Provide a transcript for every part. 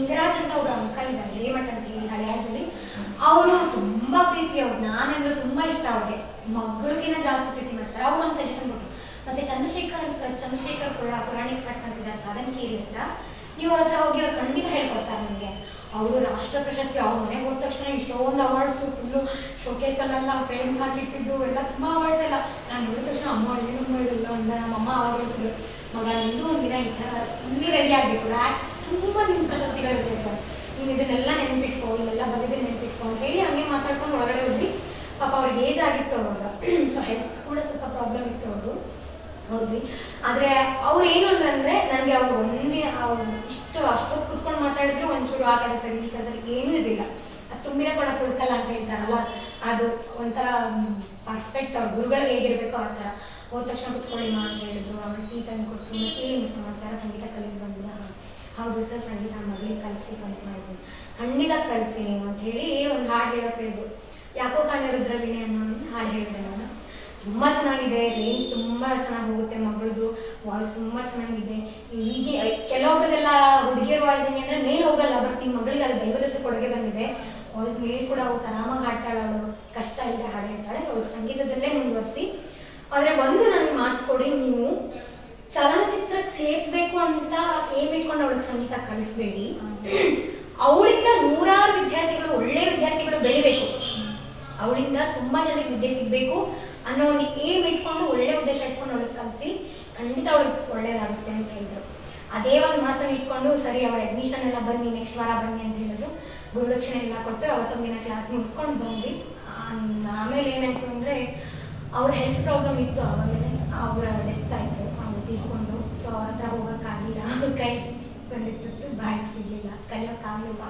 ಲಿಂಗರಾಜ್ ಅಂತ ಒಬ್ರು ಅಂಕಲ್ ಇದ್ದಾರೆ ಹಿರೇಮಠ ಅಂತ ಹೇಳಿ ಹಳೆಯಾದಲ್ಲಿ ಅವರು ತುಂಬಾ ಪ್ರೀತಿ ಅವ್ರು ನಾನಂದ್ರೆ ತುಂಬಾ ಇಷ್ಟ ಅವ್ರಿಗೆ ಮಗಳಿಗಿನ ಜಾಸ್ತಿ ಪ್ರೀತಿ ಮಾಡ್ತಾರೆ ಅವ್ರು ಒಂದು ಸಜೆಷನ್ ಕೊಟ್ಟರು ಮತ್ತೆ ಚಂದ್ರಶೇಖರ್ ಚಂದ್ರಶೇಖರ್ ಪುರ ಪುರಾಣಿಕ ಪಟ್ಟ ಅಂತಿದ್ದಾರೆ ಸಾಧನಕೇರಿ ಹತ್ರ ನೀವು ಅವ್ರ ಹತ್ರ ಹೋಗಿ ಅವ್ರು ಖಂಡಿತ ಹೇಳ್ಕೊಡ್ತಾರೆ ನಿಮಗೆ ಅವರು ರಾಷ್ಟ್ರ ಪ್ರಶಸ್ತಿ ಅವ್ರ ಮನೆಗೆ ಹೋದ ತಕ್ಷಣ ಇಷ್ಟೊಂದು ಅವಾರ್ಡ್ಸು ಫುಲ್ಲು ಶೋಕೇಸಲ್ಲೆಲ್ಲ ಫ್ರೇಮ್ಸ್ ಹಾಕಿಟ್ಟಿದ್ದು ಎಲ್ಲ ತುಂಬ ಅವಾರ್ಡ್ಸ್ ಎಲ್ಲ ನಾನು ನೋಡಿದ ತಕ್ಷಣ ಅಮ್ಮ ಏನಮ್ಮ ಇದೆಲ್ಲ ಅಂದ ನಮ್ಮ ಅಮ್ಮ ಅವಾಗ ಹೇಳ್ತಿದ್ರು ಮಗ ನಿಂದು ಒಂದಿನ ಈ ಥರ ಫುಲ್ಲಿ ರೆಡಿ ಆಗಬೇಕು ರ್ಯಾಕ್ ತುಂಬ ನಿನ್ನ ಪ್ರಶಸ್ತಿಗಳಿರಬೇಕು ನೀನು ಇದನ್ನೆಲ್ಲ ನೆನ್ಪಿಟ್ಕೋ ಇಲ್ಲೆಲ್ಲ ಬರೆದಿದ್ದು ನೆನ್ಪಿಟ್ಕೋ ಅಂತ ಹೇಳಿ ಹಂಗೆ ಮಾತಾಡ್ಕೊಂಡು ಒಳಗಡೆ ಹೋದ್ವಿ ಪಾಪ ಅವ್ರಿಗೆ ಏಜ್ ಆಗಿತ್ತು ಅವಾಗ ಸೊ ಹೆಲ್ತ್ ಕೂಡ ಸ್ವಲ್ಪ ಪ್ರಾಬ್ಲಮ್ ಇತ್ತು ಅವ್ರದ್ದು ಹೋದ್ವಿ ಆದ್ರೆ ಅವ್ರು ಏನು ಅಂತಂದ್ರೆ ನನಗೆ ಅವ್ರು ಒಂದೇ ಅವ್ರು ಇಷ್ಟು ಅಷ್ಟೊತ್ತು ಕುತ್ಕೊಂಡು ಮಾತಾಡಿದ್ರು ಒಂಚೂರು ಆ ಕಡೆ ಸರಿ ಈ ಕಡೆ ಸರಿ ಏನೂ ಇದಿಲ್ಲ ಅದು ತುಂಬಿನ ಕೊಡ ತುಳ್ಕಲ್ಲ ಅಂತ ಹೇಳ್ತಾರಲ್ಲ ಅದು ಒಂಥರ ಪರ್ಫೆಕ್ಟ್ ಅವ್ರ ಗುರುಗಳಿಗೆ ಹೇಗಿರ್ಬೇಕೋ ಆ ಥರ ಹೋದ ತಕ್ಷಣ ಕುತ್ಕೊಳ್ಳಿ ಮಾ ಅಂತ ಹೇಳಿದ್ರು ಅವ್ರು ಟೀ ತಂದು ಕೊಟ್ಟರು ಮತ್ತೆ ಏನು ಸಮಾಚಾರ ಸಂಗೀತ ಕಲಿಗೆ ಬಂದಿಲ್ಲ ಹೌದು ಸರ್ ಸಂಗೀತ ಮಗಳಿಗೆ ಕಲಿಸ್ಬೇಕು ಅಂತ ಮಾಡಿದ್ದೀನಿ ಖಂಡಿತ ಕಲಿಸಿ ನೀವು ಅಂತ ಹೇಳಿ ಒಂದು ಹಾಡು ಹೇಳೋಕೆ ಹೇಳಿದ್ರು ಯಾಕೋ ಕಾಣೆ ರುದ್ರವೀಣೆ ಅನ್ನೋ ಒಂದು ಹಾಡು ಹೇಳಿದೆ ನಾನು ತುಂಬ ಚೆನ್ನಾಗಿದೆ ರೇಂಜ್ ತುಂಬ ಚೆನ್ನಾಗಿ ಹೋಗುತ್ತೆ ಮಗಳದು ವಾಯ್ಸ್ ತುಂಬ ಚೆನ್ನಾಗಿದೆ ಈಗ ಕೆಲವೊಬ್ರದೆಲ್ಲ ಹುಡುಗಿಯರ ವಾಯ್ಸ್ ಹೆಂಗೆ ಅಂದರೆ ಮೇಲೆ ಹೋಗಲ್ಲ ಬಟ್ ನಿಮ್ಮ ಮಗಳಿಗೆ ಅದು ದೈವದತ್ತ ಕೊಡುಗೆ ಬಂದಿದೆ ವಾಯ್ಸ್ ಮೇಲೆ ಕೂಡ ಅವಳು ಆರಾಮಾಗಿ ಹಾಡ್ತಾಳೆ ಅವಳು ಕಷ್ಟ ಇಲ್ಲದೆ ಹಾಡು ಹೇಳ್ತಾಳೆ ಅವಳು ಸಂಗೀತದಲ್ಲೇ ಮುಂದುವರಿಸಿ ಆದರೆ ಒಂದು ನನಗೆ ಮಾತು ಕೊಡಿ ನೀವು ಚಲನಚಿತ್ರಕ್ಕೆ ಸೇರಿಸ್ಬೇಕು ಅಂತ ಏಮ್ ಇಟ್ಕೊಂಡು ಅವಳಿಗೆ ಸಂಗೀತ ಕಲಿಸ್ಬೇಡಿ ಅವಳಿಂದ ನೂರಾರು ವಿದ್ಯಾರ್ಥಿಗಳು ಒಳ್ಳೆ ವಿದ್ಯಾರ್ಥಿಗಳು ಬೆಳಿಬೇಕು ಅವಳಿಂದ ತುಂಬಾ ಜನಕ್ಕೆ ವಿದ್ಯೆ ಸಿಗ್ಬೇಕು ಅನ್ನೋ ಒಂದು ಏಮ್ ಇಟ್ಕೊಂಡು ಒಳ್ಳೆ ಉದ್ದೇಶ ಇಟ್ಕೊಂಡು ಅವಳಿಗೆ ಕಲಿಸಿ ಖಂಡಿತ ಅವಳಿಗೆ ಒಳ್ಳೇದಾಗುತ್ತೆ ಅಂತ ಹೇಳಿದ್ರು ಅದೇ ಒಂದು ಮಾತನ್ನು ಇಟ್ಕೊಂಡು ಸರಿ ಅವಳ ಅಡ್ಮಿಷನ್ ಎಲ್ಲ ಬನ್ನಿ ನೆಕ್ಸ್ಟ್ ವಾರ ಬನ್ನಿ ಅಂತ ಹೇಳಿದ್ರು ಗುರುದಕ್ಷಿಣೆ ಎಲ್ಲ ಕೊಟ್ಟು ಅವತ್ತೊಂದಿನ ಕ್ಲಾಸ್ ಮುಗಿಸ್ಕೊಂಡು ಬಂದ್ವಿ ಆ- ಆಮೇಲೆ ಏನಾಯ್ತು ಅಂದ್ರೆ ಅವ್ರ ಹೆಲ್ತ್ ಪ್ರಾಬ್ಲಮ್ ಇತ್ತು ಆವಾಗಲೇ ಅವರ ಡೆತ್ ಆಯ್ತು ಅವ್ರು ತೀರ್ಕೊಂಡು ಸೊ ಅವ್ರ ಹತ್ರ ಹೋಗೋಕ್ಕಾಗಿಲ್ಲ ಕೈ ಬಂದಿತ್ತು ಬಾಯಿಗೆ ಸಿಗ್ಲಿಲ್ಲ ಕಲಿಯೋಕ್ಕಾಗಲಿಲ್ಲ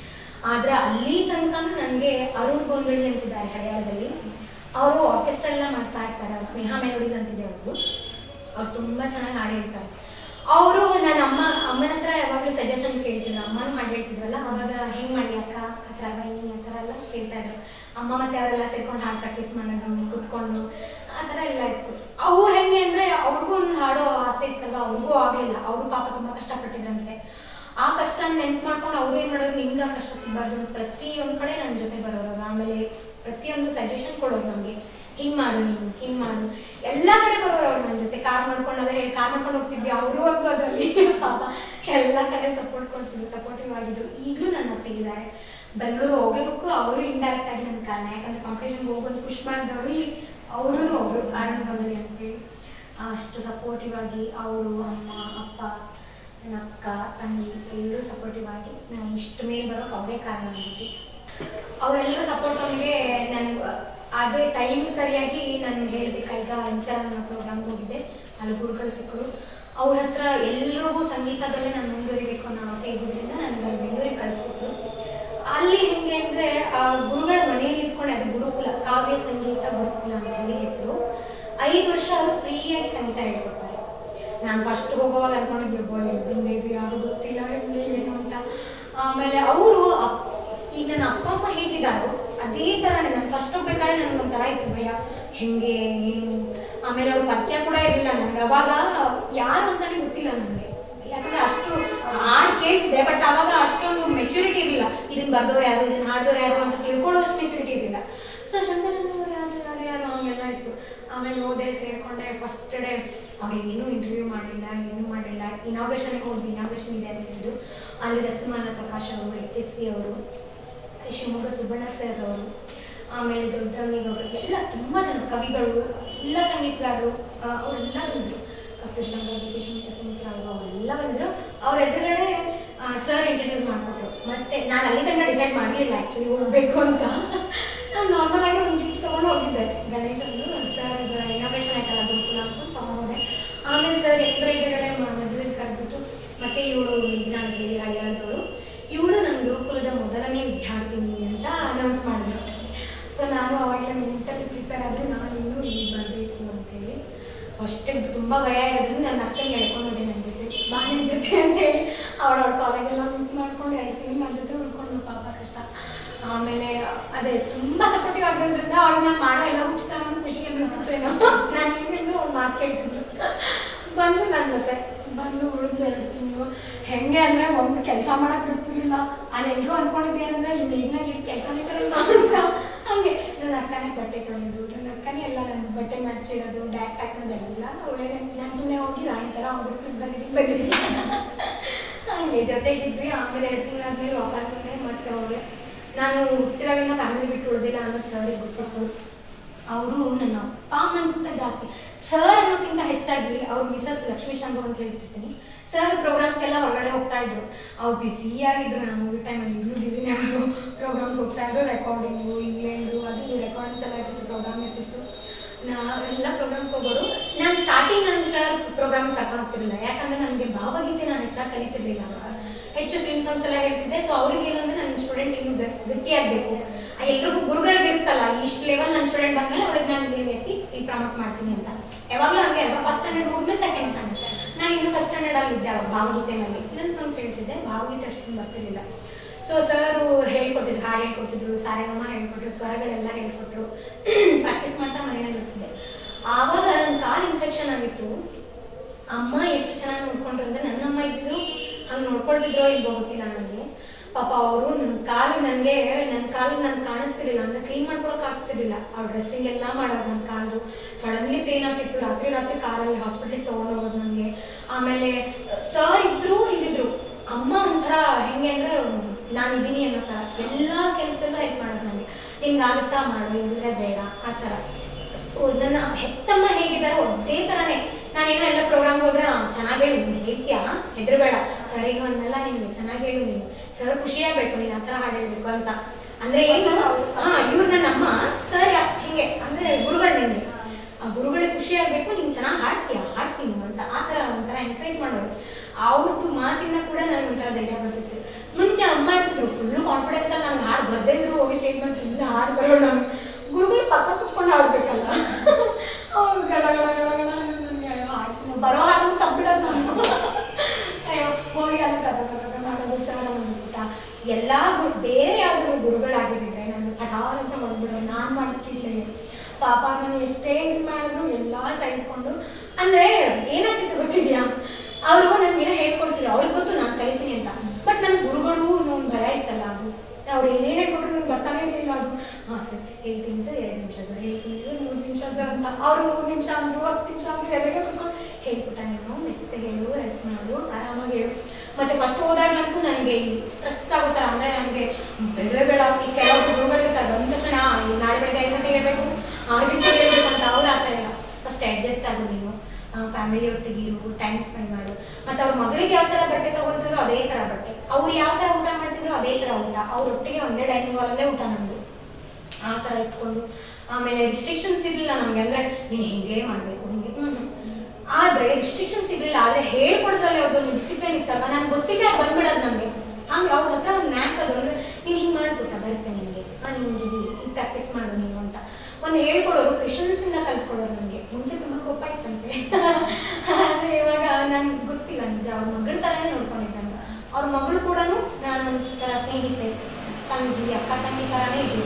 ಆದ್ರೆ ಅಲ್ಲಿ ತನಕ ನನಗೆ ಅರುಣ್ ಗೋಂದಳಿ ಅಂತಿದ್ದಾರೆ ಹಳೆಯಾಳದಲ್ಲಿ ಅವರು ಆರ್ಕೆಸ್ಟ್ರಾ ಎಲ್ಲ ಮಾಡ್ತಾ ಇರ್ತಾರೆ ಅವ್ರು ಸ್ನೇಹ ಮೆಲೋಡೀಸ್ ಅಂತಿದೆ ಅವ್ರದ್ದು ಅವ್ರು ತುಂಬಾ ಚೆನ್ನಾಗಿ ಹಾಡು ಹೇಳ್ತಾರೆ ಅವರು ನನ್ನ ಅಮ್ಮ ಅಮ್ಮನ ಹತ್ರ ಯಾವಾಗಲೂ ಸಜೆಷನ್ ಕೇಳ್ತಿದ್ರು ಅಮ್ಮನೂ ಹಾಡು ಹೇಳ್ತಿದ್ರಲ್ಲ ಅವಾಗ ಹೆಂಗ್ ಮಾಡಿ ಅಕ್ಕ ಆ ಥರ ಬನ್ನಿ ಆ ಥರ ಎಲ್ಲ ಕೇಳ್ತಾ ಇದ್ರು ಅಮ್ಮ ಮತ್ತೆ ಅವರೆಲ್ಲ ಸೇರ್ಕೊಂಡು ಹಾಡು ಪ್ರಾಕ್ಟೀಸ್ ಮಾಡೋದು ಕುತ್ಕೊಂಡು ಆ ಥರ ಎಲ್ಲ ಇತ್ತು ಅವ್ರು ಹೆಂಗೆ ಅಂದ್ರೆ ಅವ್ರಿಗೂ ಒಂದು ಹಾಡೋ ಆಸೆ ಇತ್ತಲ್ವ ಅವ್ರಿಗೂ ಆಗ್ಲಿಲ್ಲ ಅವರು ಪಾಪ ತುಂಬಾ ಕಷ್ಟಪಟ್ಟಿದ್ರಂತೆ ಆ ಕಷ್ಟ ನೆನ್ಪು ಮಾಡ್ಕೊಂಡು ಅವ್ರು ಏನ್ ಮಾಡೋದು ನಿಮ್ಗೆ ಆ ಕಷ್ಟ ಸಿಗಬಾರ್ದು ಅಂತ ಪ್ರತಿಯೊಂದ್ ಕಡೆ ನನ್ನ ಜೊತೆ ಬರೋರು ಆಮೇಲೆ ಪ್ರತಿಯೊಂದು ಸಜೆಷನ್ ಕೊಡೋರು ನಮ್ಗೆ ಹಿಂಗ್ ಮಾಡು ನೀನು ಹಿಂಗ್ ಮಾಡು ಎಲ್ಲಾ ಕಡೆ ಬರೋರು ಅವ್ರು ನನ್ನ ಜೊತೆ ಕಾರ್ ಮಾಡ್ಕೊಂಡು ಅದೇ ಕಾರ್ ಮಾಡ್ಕೊಂಡು ಹೋಗ್ತಿದ್ವಿ ಅವರು ಒಂದು ಅದರಲ್ಲಿ ಪಾಪ ಎಲ್ಲಾ ಕಡೆ ಸಪೋರ್ಟ್ ಕೊಡ್ತಿದ್ರು ಸಪೋರ್ಟಿವ್ ಆಗಿದ್ರು ಈಗಲೂ ನನ್ನ ಒಟ್ಟಿಗಿದ್ದಾರೆ ಬೆಂಗಳೂರು ಹೋಗೋದಕ್ಕೂ ಅವರು ಇಂಡೈರೆಕ್ಟ್ ಆಗಿ ನನ್ನ ಕಾರಣ ಯಾಕಂದ್ರೆ ಕಾಂಪಿಟೇಷನ್ ಹೋಗೋದು ಖುಷಿ ಮಾಡಿದವರು ಇಲ್ಲಿ ಅವರು ಅವರು ಕಾರಣದಲ್ಲಿ ಅಂತೇಳಿ ಅಷ್ಟು ಸಪೋರ್ಟಿವ್ ಆಗಿ ಅವರು ಅಮ್ಮ ಅಪ್ಪ ನನ್ನ ಅಕ್ಕ ತಂಗಿ ಎಲ್ಲರೂ ಸಪೋರ್ಟಿವ್ ಆಗಿ ನಾನು ಇಷ್ಟು ಮೇಲೆ ಬರೋಕೆ ಅವರೇ ಕಾರಣ ನನಗೆ ಅವರೆಲ್ಲರೂ ಸಪೋರ್ಟ್ ಅವನಿಗೆ ನಾನು ಅದೇ ಟೈಮ್ ಸರಿಯಾಗಿ ನಾನು ಹೇಳಿದೆ ಕೈಗ ವೆಂಚರ್ ಅನ್ನೋ ಪ್ರೋಗ್ರಾಮ್ಗೆ ಹೋಗಿದ್ದೆ ಅಲ್ಲಿ ಗುರುಗಳು ಸಿಕ್ಕರು ಅವ್ರ ಹತ್ರ ಎಲ್ರಿಗೂ ಸಂಗೀತದಲ್ಲೇ ನಾನು ಮುಂದುವರಿಬೇಕು ಅನ್ನೋ ಆಸೆ ಇದ್ದಿದ್ದರಿಂದ ನನಗೆ ಅಲ್ಲಿ ಬೆಂಗಳೂರಿಗೆ ಕಳಿಸ್ಕೊಟ್ರು ಅಲ್ಲಿ ಹೆಂಗೆ ಅಂದ್ರೆ ಆ ಗುರುಗಳ ಮನೆಯಲ್ಲಿ ಇಟ್ಕೊಂಡು ಅದು ಗುರುಕುಲ ಕಾವ್ಯ ಸಂಗೀತ ಗುರುಕುಲ ಅಂತ ಹೇಳಿ ಹೆಸರು ಐದು ವರ್ಷ ಅವರು ಫ್ರೀಯಾಗಿ ಸಂಗೀತ ಹೇಳ್ಕೊಡ್ತಾರೆ ನಾನು ಫಸ್ಟ್ ಹೋಗೋವಾಗ ಅನ್ಕೊಂಡಿದ್ವಿ ಒಬ್ಬ ಎಲ್ಲಿಂದ ಇದು ಯಾರು ಗೊತ್ತಿಲ್ಲ ಎಲ್ಲಿ ಏನು ಅಂತ ಆಮೇಲೆ ಅವರು ಈಗ ನನ್ನ ಅಪ್ಪ ಅಮ್ಮ ಹೇಗಿದ್ದಾರೋ ಅದೇ ಥರ ನಾನು ಫಸ್ಟ್ ಹೋಗ್ಬೇಕಾದ್ರೆ ನನಗೆ ಒಂಥರ ಇತ್ತು ಭಯ ಹೆಂಗೆ ಏನು ಆಮೇಲೆ ಅವ್ರ ಪರಿಚಯ ಕೂಡ ಇರಲಿಲ್ಲ ನನಗೆ ಅವಾಗ ಯಾರು ಅಂತಾನೆ ಗೊತ್ತಿಲ್ಲ ನನಗೆ ಯಾಕಂದ್ರೆ ಅಷ್ಟು ಹಾಡ್ ಕೇಳ್ತಿದ್ದೆ ಬಟ್ ಅವಾಗ ಅಷ್ಟೊಂದು ಮೆಚುರಿಟಿ ಇರಲಿಲ್ಲ ಇದನ್ನ ಬರ್ದವ್ರು ಯಾರು ಇದನ್ನ ಹಾಡ್ದವ್ರು ಯಾರು ಅಂತ ತಿಳ್ಕೊಳ್ಳೋಷ್ಟು ಮೆಚುರಿಟಿ ಇರಲಿಲ್ಲ ಸೊ ಶಂಕರಣ್ಣವ್ರು ಯಾರು ಯಾರು ಯಾರು ಹಂಗೆಲ್ಲ ಇತ್ತು ಆಮೇಲೆ ಹೋದೆ ಸೇರ್ಕೊಂಡೆ ಫಸ್ಟ್ ಡೇ ಅವ್ರಿಗೆ ಏನೂ ಇಂಟರ್ವ್ಯೂ ಮಾಡಿಲ್ಲ ಏನೂ ಮಾಡಿಲ್ಲ ಇನಾಗ್ರೇಷನ್ಗೆ ಹೋದ್ವಿ ಇನಾಗ್ರೇಷನ್ ಇದೆ ಅಂತ ಹೇಳಿದ್ರು ಅಲ್ಲಿ ರತ್ನಮಾಲ ಪ್ರಕಾಶ್ ಅವರು ಎಚ್ ಎಸ್ ವಿ ಅವರು ಶಿವಮೊಗ್ಗ ಸುಬ್ಬಣ್ಣ ಸರ್ ಅವರು ಆಮೇಲೆ ದೊಡ್ಡರಂಗೇಗೌಡರು ಎಲ್ಲ ತುಂಬ ಜನ ಕವಿಗಳು ಎಲ್ಲ ಸಂಗೀತಗಾರರು ಆ, ಅವರೆಲ್ಲ ಬಂದರು ಕಸ್ತೂರಿ ಶಂಕರ್ ವಿಕೇಶ್ವರ ಸುಮಿತ್ರಾ ಅವರು ಅವರೆಲ್ಲ ಬಂದರು ಅವ್ರ ಎದುರುಗಡೆ ಸರ್ ಇಂಟ್ರಡ್ಯೂಸ್ ಮಾಡಿಕೊಟ್ರು ಮತ್ತೆ ನಾನು ಅಲ್ಲಿ ತನಕ ಡಿಸೈಡ್ ಮಾಡಲಿಲ್ಲ ಆ್ಯಕ್ಚುಲಿ ಹೋಗಬೇಕು ಅಂತ ನಾನು ನಾರ್ಮಲ್ ಆಗಿ ಒಂದು ಗಿಫ್ಟ್ ತೊಗೊಂಡು ಹೋಗಿದ್ದೆ ಗಣೇಶಂದು ಸರ್ ಇನಾಗ್ರೇಷನ್ ಆಯ್ತಲ್ಲ ಗುರುಕುಲ ಅಂತ ತೊಗೊಂಡೋದೆ ಆಮೇಲೆ ಸರ್ ಎಲ್ಲರ ಎದುರುಗಡೆ ಮದುವೆಗೆ ಕರೆದ್ಬಿಟ್ಟು ಮತ್ತೆ ಇವಳು ವಿಘ್ನ ಅಂತ ಹೇಳಿ ಹಳಿಯಾಳದವಳು ಇವಳು ನನ್ನ ಗುರುಕುಲದ ಮೊದಲನೇ ವಿದ್ಯಾರ್ಥಿನಿ ಅಂತ ಅನೌನ್ಸ್ ಮಾಡಿದ್ರು ಸೊ ನಾನು ಅವಾಗಲೇ ಮೆಂಟಲಿ ಪ್ರಿಪೇರ್ ಆದರೆ ನಾನು ಇನ್ನೂ ಇಲ್ಲಿ ಬರಬೇಕು ಅಂತೇಳಿ ಫಸ್ಟ್ ತುಂಬ ಭಯ ಇರೋದ್ರಿಂದ ನನ್ನ ಅಕ್ಕನಿಗೆ ಹೇಳ್ಕೊಂಡೋದೆ ನನ್ನ ಜೊತೆ ಬಾ ನನ್ನ ಜೊತೆ ಅಂತೇಳಿ ಅವಳ ಅವಳ ಕಾಲೇಜೆಲ್ಲ ಮಿಸ್ ಮಾಡ್ಕೊಂಡು ಎರಡು ತಿಂಗಳು ನನ್ನ ಜೊತೆ ಉಳ್ಕೊಂಡು ಪಾಪ ಕಷ್ಟ ಆಮೇಲೆ ಅದೇ ತುಂಬ ಸಪೋರ್ಟಿವ್ ಆಗಿರೋದ್ರಿಂದ ಅವಳಿಗೆ ನಾನು ಮಾಡೋ ಎಲ್ಲ ಹುಚ್ಚುತ್ತಾನ ಖುಷಿ ಅನಿಸುತ್ತೇನೋ ನಾನು ಏನಿದ್ರು ಅವ್ಳು ಮಾತು ಕೇಳ್ತಿದ್ಲು ಬಂದು ನನ್ನ ಜೊತೆ ಬಂದು ಉಳಿದು ಎರಡು ತಿಂಗಳು ಹೆಂಗೆ ಅಂದರೆ ಒಂದು ಕೆಲಸ ಮಾಡಕ್ಕೆ ಬಿಡ್ತಿರ್ಲಿಲ್ಲ ಅಲ್ಲಿ ಎಲ್ಲರೂ ಅನ್ಕೊಂಡಿದ್ದೆ ಏನಂದ್ರೆ ಈ ಮೇಘನಾಗ ಇದು ಕೆಲಸನೇ ಕರಲ್ಲ ಅಂತ ಹಂಗೆ ನನ್ನ ಅಕ್ಕನೇ ಬಟ್ಟೆ ತೊಳೆಯೋದು ನನ್ನ ಅಕ್ಕನೇ ಎಲ್ಲ ನನ್ನ ಬಟ್ಟೆ ಮಡ್ಚಿಡೋದು ಬ್ಯಾಗ್ ಪ್ಯಾಕ್ ಮಾಡೋದೆಲ್ಲ ಅವಳೇ ನಾನು ಸುಮ್ಮನೆ ಹೋಗಿ ರಾಣಿ ಥರ ಅವ್ರಿಗೆ ಬಂದಿದ್ದೀನಿ ಬಂದಿದ್ದೀನಿ ಹಂಗೆ ಜೊತೆಗಿದ್ವಿ ಆಮೇಲೆ ಎರಡು ತಿಂಗಳಾದ್ಮೇಲೆ ವಾಪಸ್ ಬಂದೆ ಮತ್ತೆ ಹೋದೆ ನಾನು ಹುಟ್ಟಿದಾಗಿಂದ ಫ್ಯಾಮಿಲಿ ಬಿಟ್ಟು ಉಳಿದಿಲ್ಲ ಅನ್ನೋದು ಸರಿಗೆ ಗೊತ್ತಿತ್ತು ಅವರು ನನ್ನ ಅಪ್ಪ ಅಮ್ಮನ್ಕಿಂತ ಜಾಸ್ತಿ ಸರ್ ಅನ್ನೋಕ್ಕಿಂತ ಹೆಚ್ಚಾಗಿ ಅವ್ರ ಮಿಸಸ್ ಲಕ್ಷ್ಮೀ ಶಾಂಭು ಅಂತ ಹೇಳ್ತಿರ್ತೀನಿ ಸರ್ ಪ್ರೋಗ್ರಾಮ್ಸ್ಗೆಲ್ಲ ಹೊರಗಡೆ ಹೋಗ್ತಾ ಇದ್ರು ಅವ್ರು ಬ್ಯುಸಿ ಆಗಿದ್ರು ನಾನು ಮೂವಿ ಟೈಮಲ್ಲಿ ಇನ್ನೂ ಬ್ಯುಸಿನೇ ಅವರು ಪ್ರೋಗ್ರಾಮ್ಸ್ ಹೋಗ್ತಾ ಇದ್ರು ರೆಕಾರ್ಡಿಂಗು ಇಂಗ್ಲೆಂಡು ಅದು ರೆಕಾರ್ಡಿಂಗ್ಸ್ ಎಲ್ಲ ಇರ್ತಿತ್ತು ಪ್ರೋಗ್ರಾಮ್ ಇರ್ತಿತ್ತು ನಾ ಎಲ್ಲ ಪ್ರೋಗ್ರಾಮ್ಗೆ ಹೋಗೋರು ನಾನು ಸ್ಟಾರ್ಟಿಂಗ್ ನನ್ನ ಸರ್ ಪ್ರೋಗ್ರಾಮ್ ಕರ್ಕೊಂಡು ಹೋಗ್ತಿರ್ಲಿಲ್ಲ ಯಾಕಂದ್ರೆ ನನಗೆ ಭಾವಗೀತೆ ನಾನು ಹೆಚ್ಚಾಗಿ ಕಲಿತಿರ್ಲಿಲ್ಲ ಅವಾಗ ಹೆಚ್ಚು ಫಿಲ್ಮ್ ಸಾಂಗ್ಸ್ ಎಲ್ಲ ಹೇಳ್ತಿದ್ದೆ ಸೊ ಅವ್ರಿಗೆ ಏನಂದ್ರೆ ನನ್ನ ಸ್ಟೂಡೆಂಟ್ ಇನ್ನು ಗಟ್- ಗಟ್ಟಿಯಾಗಬೇಕು ಎಲ್ರಿಗೂ ಗುರುಗಳಿಗೆ ಇರುತ್ತಲ್ಲ ಇಷ್ಟು ಲೆವೆಲ್ ನನ್ನ ಸ್ಟೂಡೆಂಟ್ ಬಂದ್ಮೇಲೆ ಅವ್ರಿಗೆ ನಾನು ಏನು ಎತ್ತಿ ಈ ಪ್ರಮೋಟ್ ಮಾಡ್ತೀನಿ ಅಂತ ಯಾವಾಗಲೂ ಹಂಗೆ ಅಲ್ವಾ ಫಸ್ಟ್ ಸ್ಟ್ಯಾಂಡರ್ಡ್ ಹೋಗಿದ್ಮೇಲೆ ಸೆಕೆಂಡ್ ಸ್ಟ್ಯಾಂಡರ್ಡ್ ನಾನು ಇನ್ನು ಫಸ್ಟ್ ಸ್ಟ್ಯಾಂಡರ್ಡ್ ಅಲ್ಲಿ ಇದ್ದೆ ಅವಾಗ ಭಾವಗೀತೆನಲ್ಲಿ ಫಿಲ್ಮ್ ಸಾಂಗ್ಸ್ ಹೇಳ್ತಿದ್ದೆ ಭಾವಗೀತೆ ಅಷ್ಟೊಂದು ಬರ್ತಿರ್ಲಿಲ್ಲ ಸೊ ಸರ್ ಹೇಳ್ಕೊಡ್ತಿದ್ರು ಹಾಡು ಹೇಳ್ಕೊಡ್ತಿದ್ರು ಸಾರೆಗಮ ಹೇಳ್ಕೊಟ್ರು ಸ್ವರಗಳೆಲ್ಲ ಹೇಳ್ಕೊಟ್ರು ಪ್ರಾಕ್ಟೀಸ್ ಮಾಡ್ತಾ ಮನೆಯಲ್ಲಿ ಇರ್ತಿದ್ದೆ ಆವಾಗ ನನ್ನ ಕಾಲು ಇನ್ಫೆಕ್ಷನ್ ಆಗಿತ್ತು ಅಮ್ಮ ಎಷ್ಟು ಚೆನ್ನಾಗಿ ನೋಡ್ಕೊಂಡ್ರು ಅಂದ್ರೆ ನನ್ನ ಅಮ್ಮ ಇದ್ದಿದ್ರು ಹಂಗೆ ನೋಡ್ಕೊಳ್ತಿದ್ರೋ ಇಲ್ವೋ ಗೊತ್ತಿಲ್ಲ ನನಗೆ ಪಾಪ ಅವರು ನನ್ನ ಕಾಲು ನನಗೆ ನನ್ನ ಕಾಲು ನನ್ಗೆ ಕಾಣಿಸ್ತಿರ್ಲಿಲ್ಲ ಅಂದ್ರೆ ಕ್ಲೀನ್ ಮಾಡ್ಕೊಳಕ್ ಆಗ್ತಿರ್ಲಿಲ್ಲ ಅವ್ರ ಡ್ರೆಸ್ಸಿಂಗ್ ಎಲ್ಲ ಮಾಡೋದು ನನ್ನ ಕಾಲು ಸಡನ್ಲಿ ಪೇನ್ ಆಗ್ತಿತ್ತು ರಾತ್ರಿ ರಾತ್ರಿ ಕಾರಲ್ಲಿ ಹಾಸ್ಪಿಟ್ಲಿಗೆ ತೊಗೊಂಡು ಹೋಗೋದು ನನಗೆ ಆಮೇಲೆ ಸರ್ ಇದ್ರು ಇಲ್ಲಿದ್ರು ಅಮ್ಮ ಒಂಥರ ಹೆಂಗೆ ಅಂದ್ರೆ ನಾನು ಇದೀನಿ ಅನ್ನೋ ಥರ ಎಲ್ಲ ಕೆಲಸದಲ್ಲೂ ಹೆಲ್ಪ್ ಮಾಡೋದು ನನಗೆ ಹಿಂಗಾಗುತ್ತಾ ಮಾಡು ಇದ್ರೆ ಬೇಡ ಆ ಥರ ಓ, ನನ್ನ ಹೆತ್ತಮ್ಮ ಹೇಗಿದ್ದಾರೋ ಅದೇ ತರನೇ ನಾನೇನೋ ಎಲ್ಲ ಪ್ರೋಗ್ರಾಮ್ ಹೋದ್ರೆ ಆ, ಚೆನ್ನಾಗ್ ಹೇಳು ನೀನು ಹೇಳ್ತೀಯಾ ಹೆದರ್ಬೇಡ ಸರ್ ಈಗ ಅನ್ನಲ್ಲ ನಿನ್ಗೆ ಚೆನ್ನಾಗಿ ಹೇಳು ನೀನು ಸರ್ ಖುಷಿ ಆಗ್ಬೇಕು ನೀನು ಆ ಥರ ಹಾಡು ಹೇಳ್ಬೇಕು ಅಂತ ಅಂದ್ರೆ ಏನು ಹಾ ಇವ್ರು ನನ್ನ ಅಮ್ಮ ಸರ್ ಹಿಂಗೆ ಅಂದ್ರೆ ಗುರುಗಳು ನಿನ್ಗೆ ಆ ಗುರುಗಳಿಗೆ ಖುಷಿ ಆಗ್ಬೇಕು ನೀನ್ ಚೆನ್ನಾಗಿ ಹಾಡ್ತೀಯ ಹಾಡ್ತೀನಿ ಅಂತ ಆ ಥರ ಒಂಥರ ಎಂಕರೇಜ್ ಮಾಡೋರು ಅವ್ರದ್ದು ಮಾತಿಂದ ಕೂಡ ನನಗೆ ಒಂಥರ ಧೈರ್ಯ ಬರ್ತಿತ್ತು ಮುಂಚೆ ಅಮ್ಮ ಇರ್ತಿದ್ರು ಫುಲ್ಲು ಕಾನ್ಫಿಡೆನ್ಸ್ ಅಲ್ಲಿ ನಾನು ಹಾಡು ಬರ್ದೇ ಇದ್ರು ಹೋಗಿ ಸ್ಟೇಜ್ ಮೇಲೆ ಫುಲ್ ಹಾಡು ಬರೋಳು ನಾನು ಗುರುಗಳು ಪಕ್ಕ ಕುತ್ಕೊಂಡು ಹಾಡ್ಬೇಕಲ್ಲ ಅವ್ರು ಗಡ ಗಡ ಗಡ ಗಡ ನನಗೆ ಅಯ್ಯೋ ಆಯ್ತು ಬರೋ ಹಾಡನ್ನು ತಬ್ಬಿಡೋದು ನಾನು ಅಯ್ಯೋ ಹೋಗಿ ಅಲ್ಲಿ ಗದ ಗದ ಗದ ಮಾಡೋದು ಸರ್ ಅಂದ್ಬಿಟ್ಟ ಎಲ್ಲ ಗುರು ಬೇರೆ ಯಾವ್ದಾದ್ರು ಗುರುಗಳಾಗಿದ್ದಿದ್ರೆ ನಾನು ಪಠಾರ್ ಅಂತ ಮಾಡ್ಬಿಡೋದು ನಾನು ಮಾಡ್ತಿದ್ದೆ ಪಾಪ ನಾನು ಎಷ್ಟೇ ಇದು ಮಾಡಿದ್ರು ಎಲ್ಲ ಸಹಿಸ್ಕೊಂಡು ಅಂದ್ರೆ ಏನಾಗ್ತಿತ್ತು ಗೊತ್ತಿದ್ಯಾ ಅವರು ನನ್ಗೇನೋ ಹೇಳ್ಕೊಡ್ತಿಲ್ಲ ಅವ್ರಿಗೆ ಗೊತ್ತು ನಾನು ಕಲಿತೀನಿ ಅಂತ ಬಟ್ ನನ್ನ ಗುರುಗಳು ಅನ್ನೋ ಒಂದು ಭಯ ಇತ್ತಲ್ಲ ಅದು ಅವ್ರು ಏನೇ ಹೇಳ್ಕೊಟ್ರು ನಂಗೆ ಬರ್ತಾನೆ ಇರಲಿಲ್ಲ ಅದು ಹಾಂ ಸರ್ ಹೇಳ್ತೀನಿ ಸರ್ ಎರಡು ನಿಮಿಷ ಸರ್ ಹೇಳ್ತೀನಿ ಸರ್ ಮೂರು ನಿಮಿಷ ಸರ್ ಅಂತ ಅವರು ಮೂರು ನಿಮಿಷ ಅಂದರು ಹತ್ತು ನಿಮಿಷ ಅಂದರು ಎದುರಿಗೆ ಕುತ್ಕೊಂಡು ಹೇಳ್ಬಿಟ್ಟ ನೀನು ಮೆತ್ತಗೆ ಹೇಳು ರೆಸ್ಟ್ ಮಾಡು ಆರಾಮಾಗಿ ಹೇಳು ಮತ್ತೆ ಫಸ್ಟ್ ಹೋದಾಗ ನಂತೂ ನನಗೆ ಸ್ಟ್ರೆಸ್ ಆಗುತ್ತಲ್ಲ ಅಂದರೆ ನನಗೆ ಬೇಡ ಬೇಡ ಈ ಕೆಲವು ಗುರುಗಳು ಇರ್ತಾರೆ ಬಂದ ತಕ್ಷಣ ಆ, ಈ ನಾಳೆ ಬೆಳಗ್ಗೆ ಐದು ಗಂಟೆಗೆ ಹೇಳ್ಬೇಕು ಆರು ಗಂಟೆಗೆ ಹೇಳ್ಬೇಕು ಅಂತ ಅವ್ರು ಆ ಥರ ಇಲ್ಲ ಫಸ್ಟ್ ಅಡ್ಜಸ್ಟ್ ಆಗು ನೀನು ಫ್ಯಾಮಿಲಿ ಒಟ್ಟಿಗೆ ಇರು ಟೈಮ್ ಸ್ಪೆಂಡ್ ಮಾಡು ಮತ್ತೆ ಅವ್ರ ಮಗಳಿಗೆ ಯಾವ ಥರ ಬಟ್ಟೆ ತಗೊಳ್ತಿದ್ರು ಅದೇ ಥರ ಬಟ್ಟೆ ಅವ್ರು ಯಾವ ಥರ ಊಟ ಮಾಡ್ತಿದ್ರು ಅದೇ ಥರ ಊಟ ಅವ್ರ ಒಟ್ಟಿಗೆ ಒಂದೇ ಡೈನಿಂಗ್ ಹಾಲಲ್ಲೇ ಊಟ ನಮ್ಮದು ಆ ಥರ ಇಟ್ಕೊಂಡು ಆಮೇಲೆ ರಿಸ್ಟ್ರಿಕ್ಷನ್ಸ್ ಇರಲಿಲ್ಲ ನಮಗೆ ಅಂದ್ರೆ ನೀನು ಹಿಂಗೆ ಮಾಡಬೇಕು ಹಿಂಗೆ ಹ್ಮ್. ಆದ್ರೆ ರಿಸ್ಟ್ರಿಕ್ಷನ್ಸ್ ಇರಲಿಲ್ಲ ಆದ್ರೆ ಹೇಳ್ಕೊಡೋದ್ರಲ್ಲಿ ಅವ್ರದ್ದೊಂದು ಡಿಸಿಪ್ಲಿನ್ ಇತ್ತಲ್ಲ ನನ್ಗೆ ಗೊತ್ತಿಲ್ಲ ಅದು ಬಂದ್ಬಿಡೋದು ನಮಗೆ ಹಂಗೆ ಅವ್ರ ಹತ್ರ ಒಂದು ನ್ಯಾಕ್ ಅದು ಅಂದ್ರೆ ನೀನು ಹಿಂಗೆ ಮಾಡ್ಕೊಟ್ಟ ಬರುತ್ತೆ ನಿನಗೆ ಹಾಂ ನಿನ್ಗೆ ಇದು ಈ ಪ್ರಾಕ್ಟೀಸ್ ಮಾಡು ನೀನು ಅಂತ ಒಂದು ಹೇಳ್ಕೊಡೋರು ಪೇಷನ್ಸ್ ಇಂದ ಕಲ್ಸ್ಕೊಡೋರು ನನಗೆ ಮುಂಚೆ ತುಂಬಾ ಕೋಪ ಇತ್ತಂತೆ ಆದ್ರೆ ಇವಾಗ ನನ್ಗೆ ಗೊತ್ತಿಲ್ಲ ನಿಜ ಅವ್ರ ಮಗಳ ಥರನೇ ನೋಡ್ಕೊಂಡಿದ್ದೆ ನಾನು ಅವ್ರ ಮಗಳು ಕೂಡ ನಾನು ಒಂಥರ ಸ್ನೇಹಿತೆ ತಂಗಿ ಅಕ್ಕ ತಂಗಿ ಥರನೇ ಇದ್ದೀನಿ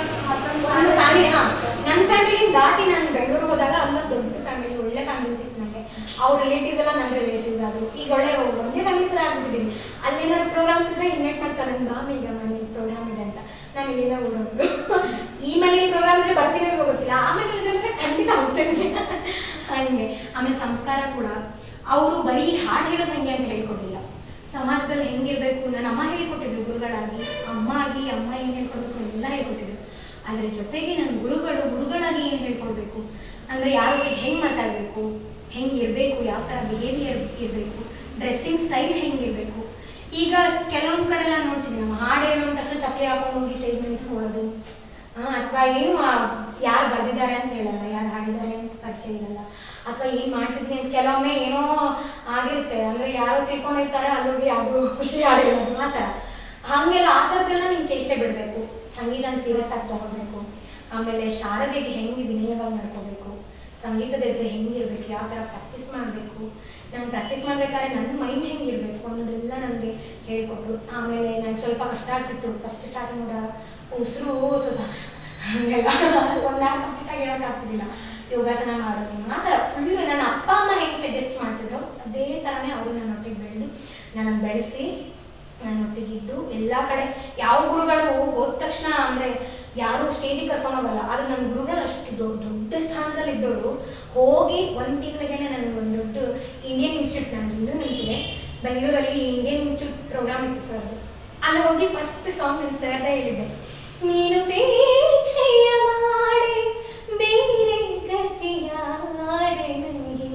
ಒಂದು ಫ್ಯಾಮಿಲಿ ಹಾ ನನ್ನ ಫ್ಯಾಮಿಲಿ ದಾಟಿ ನಾನು ಬೆಂಗಳೂರು ಹೋದಾಗ ಅಲ್ಲೊಂದು ದೊಡ್ಡ ಫ್ಯಾಮಿಲಿ ಒಳ್ಳೆ ಫ್ಯಾಮಿಲಿ ಸಿಕ್ತು ನನಗೆ ಅವ್ರ ರಿಲೇಟಿವ್ಸ್ ಎಲ್ಲ ನನ್ನ ರಿಲೇಟಿವ್ಸ್ ಆದ್ರು ಈಗ ಒಳ್ಳೆ ಒಂದೇ ಫ್ಯಾಮಿಲಿ ಥರ ಆಗ್ಬಿಟ್ಟಿದ್ದೀನಿ ಅಲ್ಲೇನಾದ್ರು ಪ್ರೋಗ್ರಾಮ್ಸ್ ಇದ್ರೆ ಇನ್ವೈಟ್ ಮಾಡ್ತಾರೆ ನನ್ನ ಬಾಮ ಈಗ ಮನೇಲಿ ಪ್ರೋಗ್ರಾಮ್ ಇದೆ ಅಂತ ನಾನು ಇಲ್ಲಿಂದ ಓಡೋದು ಈ ಮನೇಲಿ ಪ್ರೋಗ್ರಾಮ್ ಇದ್ರೆ ಬರ್ತೀನಿ ಇಲ್ವೋ ಗೊತ್ತಿಲ್ಲ ಆ ಮನೇಲಿ ಇದ್ರೆ ಖಂಡಿತ ಹೋಗ್ತೇನೆ ಹಂಗೆ ಆಮೇಲೆ ಸಂಸ್ಕಾರ ಕೂಡ ಅವರು ಬರೀ ಹಾಡು ಹೇಳೋದು ಹಂಗೆ ಅಂತ ಹೇಳ್ಕೊಟ್ಟಿಲ್ಲ ಸಮಾಜದಲ್ಲಿ ಹೆಂಗಿರ್ಬೇಕು ನನ್ನ ಅಮ್ಮ ಹೇಳ್ಕೊಟ್ಟಿದ್ರು ಗುರುಗಳಾಗಿ ಅಮ್ಮ ಆಗಿ ಅಮ್ಮ ಏನ್ ಹೇಳ್ಕೊಡ್ಬೇಕು ಎಲ್ಲ ಹೇಳ್ಕೊಟ್ಟಿದ್ರು ಅದ್ರ ಜೊತೆಗೆ ನನ್ನ ಗುರುಗಳು ಗುರುಗಳಾಗಿ ಏನ್ ಹೇಳ್ಕೊಡ್ಬೇಕು ಅಂದ್ರೆ ಯಾರೊಟ್ಟಿಗೆ ಹೆಂಗ್ ಮಾತಾಡ್ಬೇಕು ಹೆಂಗ್ ಇರ್ಬೇಕು ಯಾವ ತರ ಬಿಹೇವಿಯರ್ ಇರ್ಬೇಕು ಡ್ರೆಸ್ಸಿಂಗ್ ಸ್ಟೈಲ್ ಹೆಂಗಿರ್ಬೇಕು ಈಗ ಕೆಲವೊಂದ್ ಕಡೆ ಎಲ್ಲ ನೋಡ್ತೀವಿ ನಮ್ಮ ಹಾಡು ಹೇಳೋ ಅಂದ ತಕ್ಷಣ ಚಪ್ಪಲಿ ಹಾಕೊಂಡು ಹೋಗಿ ಸ್ಟೇಜ್ ಮೇಲೆ ನಿಂತ್ಕೊಳ್ಳೋದು ಅಥವಾ ಏನು ಯಾರು ಬರ್ದಿದ್ದಾರೆ ಅಂತ ಹೇಳಲ್ಲ ಯಾರು ಹಾಡಿದ್ದಾರೆ ಅಂತ ಪರಿಚಯ ಇರಲ್ಲ ಅಥವಾ ಏನ್ ಮಾಡ್ತಿದ್ವಿ ಅಂತ ಕೆಲವೊಮ್ಮೆ ಏನೋ ಆಗಿರುತ್ತೆ ಅಂದ್ರೆ ಯಾರೋ ತಿಳ್ಕೊಂಡಿರ್ತಾರೆ ಅಲ್ಲೋಗಿ ಯಾವ್ದು ಖುಷಿ ಹಾಡಿರೋದು ಆ ಥರ ಹಂಗೆಲ್ಲ ಆ ಥರದ್ದೆಲ್ಲ ನೀನು ಚೇಷ್ಟೆ ಬಿಡಬೇಕು ಸಂಗೀತನ ಸೀರಿಯಸ್ ಆಗಿ ತಗೋಬೇಕು ಆಮೇಲೆ ಶಾರದೆಗೆ ಹೆಂಗೆ ವಿನಯವಾಗಿ ನಡ್ಕೋಬೇಕು ಸಂಗೀತದ ಎದುರು ಹೆಂಗಿರ್ಬೇಕು ಯಾವ ಥರ ಪ್ರಾಕ್ಟೀಸ್ ಮಾಡಬೇಕು ನಾನು ಪ್ರಾಕ್ಟೀಸ್ ಮಾಡ್ಬೇಕಾದ್ರೆ ನನ್ನ ಮೈಂಡ್ ಹೆಂಗಿರ್ಬೇಕು ಅನ್ನೋದೆಲ್ಲ ನನಗೆ ಹೇಳ್ಕೊಟ್ರು ಆಮೇಲೆ ನಂಗೆ ಸ್ವಲ್ಪ ಕಷ್ಟ ಆಗ್ತಿತ್ತು ಫಸ್ಟ್ ಸ್ಟಾರ್ಟಿಂಗ್ ಹೋದಾಗ ಉಸಿರು ಸ್ವಲ್ಪ ಹಂಗೆಲ್ಲ ಒಂದು ಲ್ಯಾಬ್ ಕಂಪ್ಲೀಟ್ ಆಗಿ ಹೇಳೋಕ್ಕಾಗ್ತಿದ್ದಿಲ್ಲ ಯೋಗಾಸನ ಮಾಡು ನೀನು ಆ ಥರ ಫುಲ್ ನನ್ನ ಅಪ್ಪ ಅಮ್ಮ ಹೆಂಗೆ ಸಜೆಸ್ಟ್ ಮಾಡ್ತಿದ್ರು ಅದೇ ಥರನೇ ನನ್ನನ್ನು ಬೆಳೆಸಿ ನನ್ನ ಒಟ್ಟಿಗಿದ್ದು ಎಲ್ಲ ಕಡೆ ಯಾವ ಗುರುಗಳು ಹೋದ ತಕ್ಷಣ ಅಂದರೆ ಯಾರು ಸ್ಟೇಜಿಗೆ ಕರ್ಕೊಂಡು ಹೋಗಲ್ಲ ಆದ್ರೆ ನನ್ನ ಗುರುಗಳು ಅಷ್ಟು ದೊಡ್ಡ ದೊಡ್ಡ ಸ್ಥಾನದಲ್ಲಿ ಇದ್ದವರು ಹೋಗಿ ಒಂದು ತಿಂಗಳಿಗೆ ನನಗೆ ಒಂದು ದೊಡ್ಡ ಇಂಡಿಯನ್ ಇನ್ಸ್ಟಿಟ್ಯೂಟ್ ನನಗೆ ಇನ್ನೂ ನೆನಪಿದೆ ಬೆಂಗಳೂರಲ್ಲಿ ಇಂಡಿಯನ್ ಇನ್ಸ್ಟಿಟ್ಯೂಟ್ ಪ್ರೋಗ್ರಾಮ್ ಇತ್ತು ಸರ್ ಅಲ್ಲಿ ಹೋಗಿ ಫಸ್ಟ್ ಸಾಂಗ್ ನನ್ನ ಸರ್ದೇ ಹೇಳಿದ್ದೆ ನೀನು ಪರೀಕ್ಷೆಯ ಮಾಡಿ ಬೇರೆ ಗತಿಯಾರೆ ನನಗೆ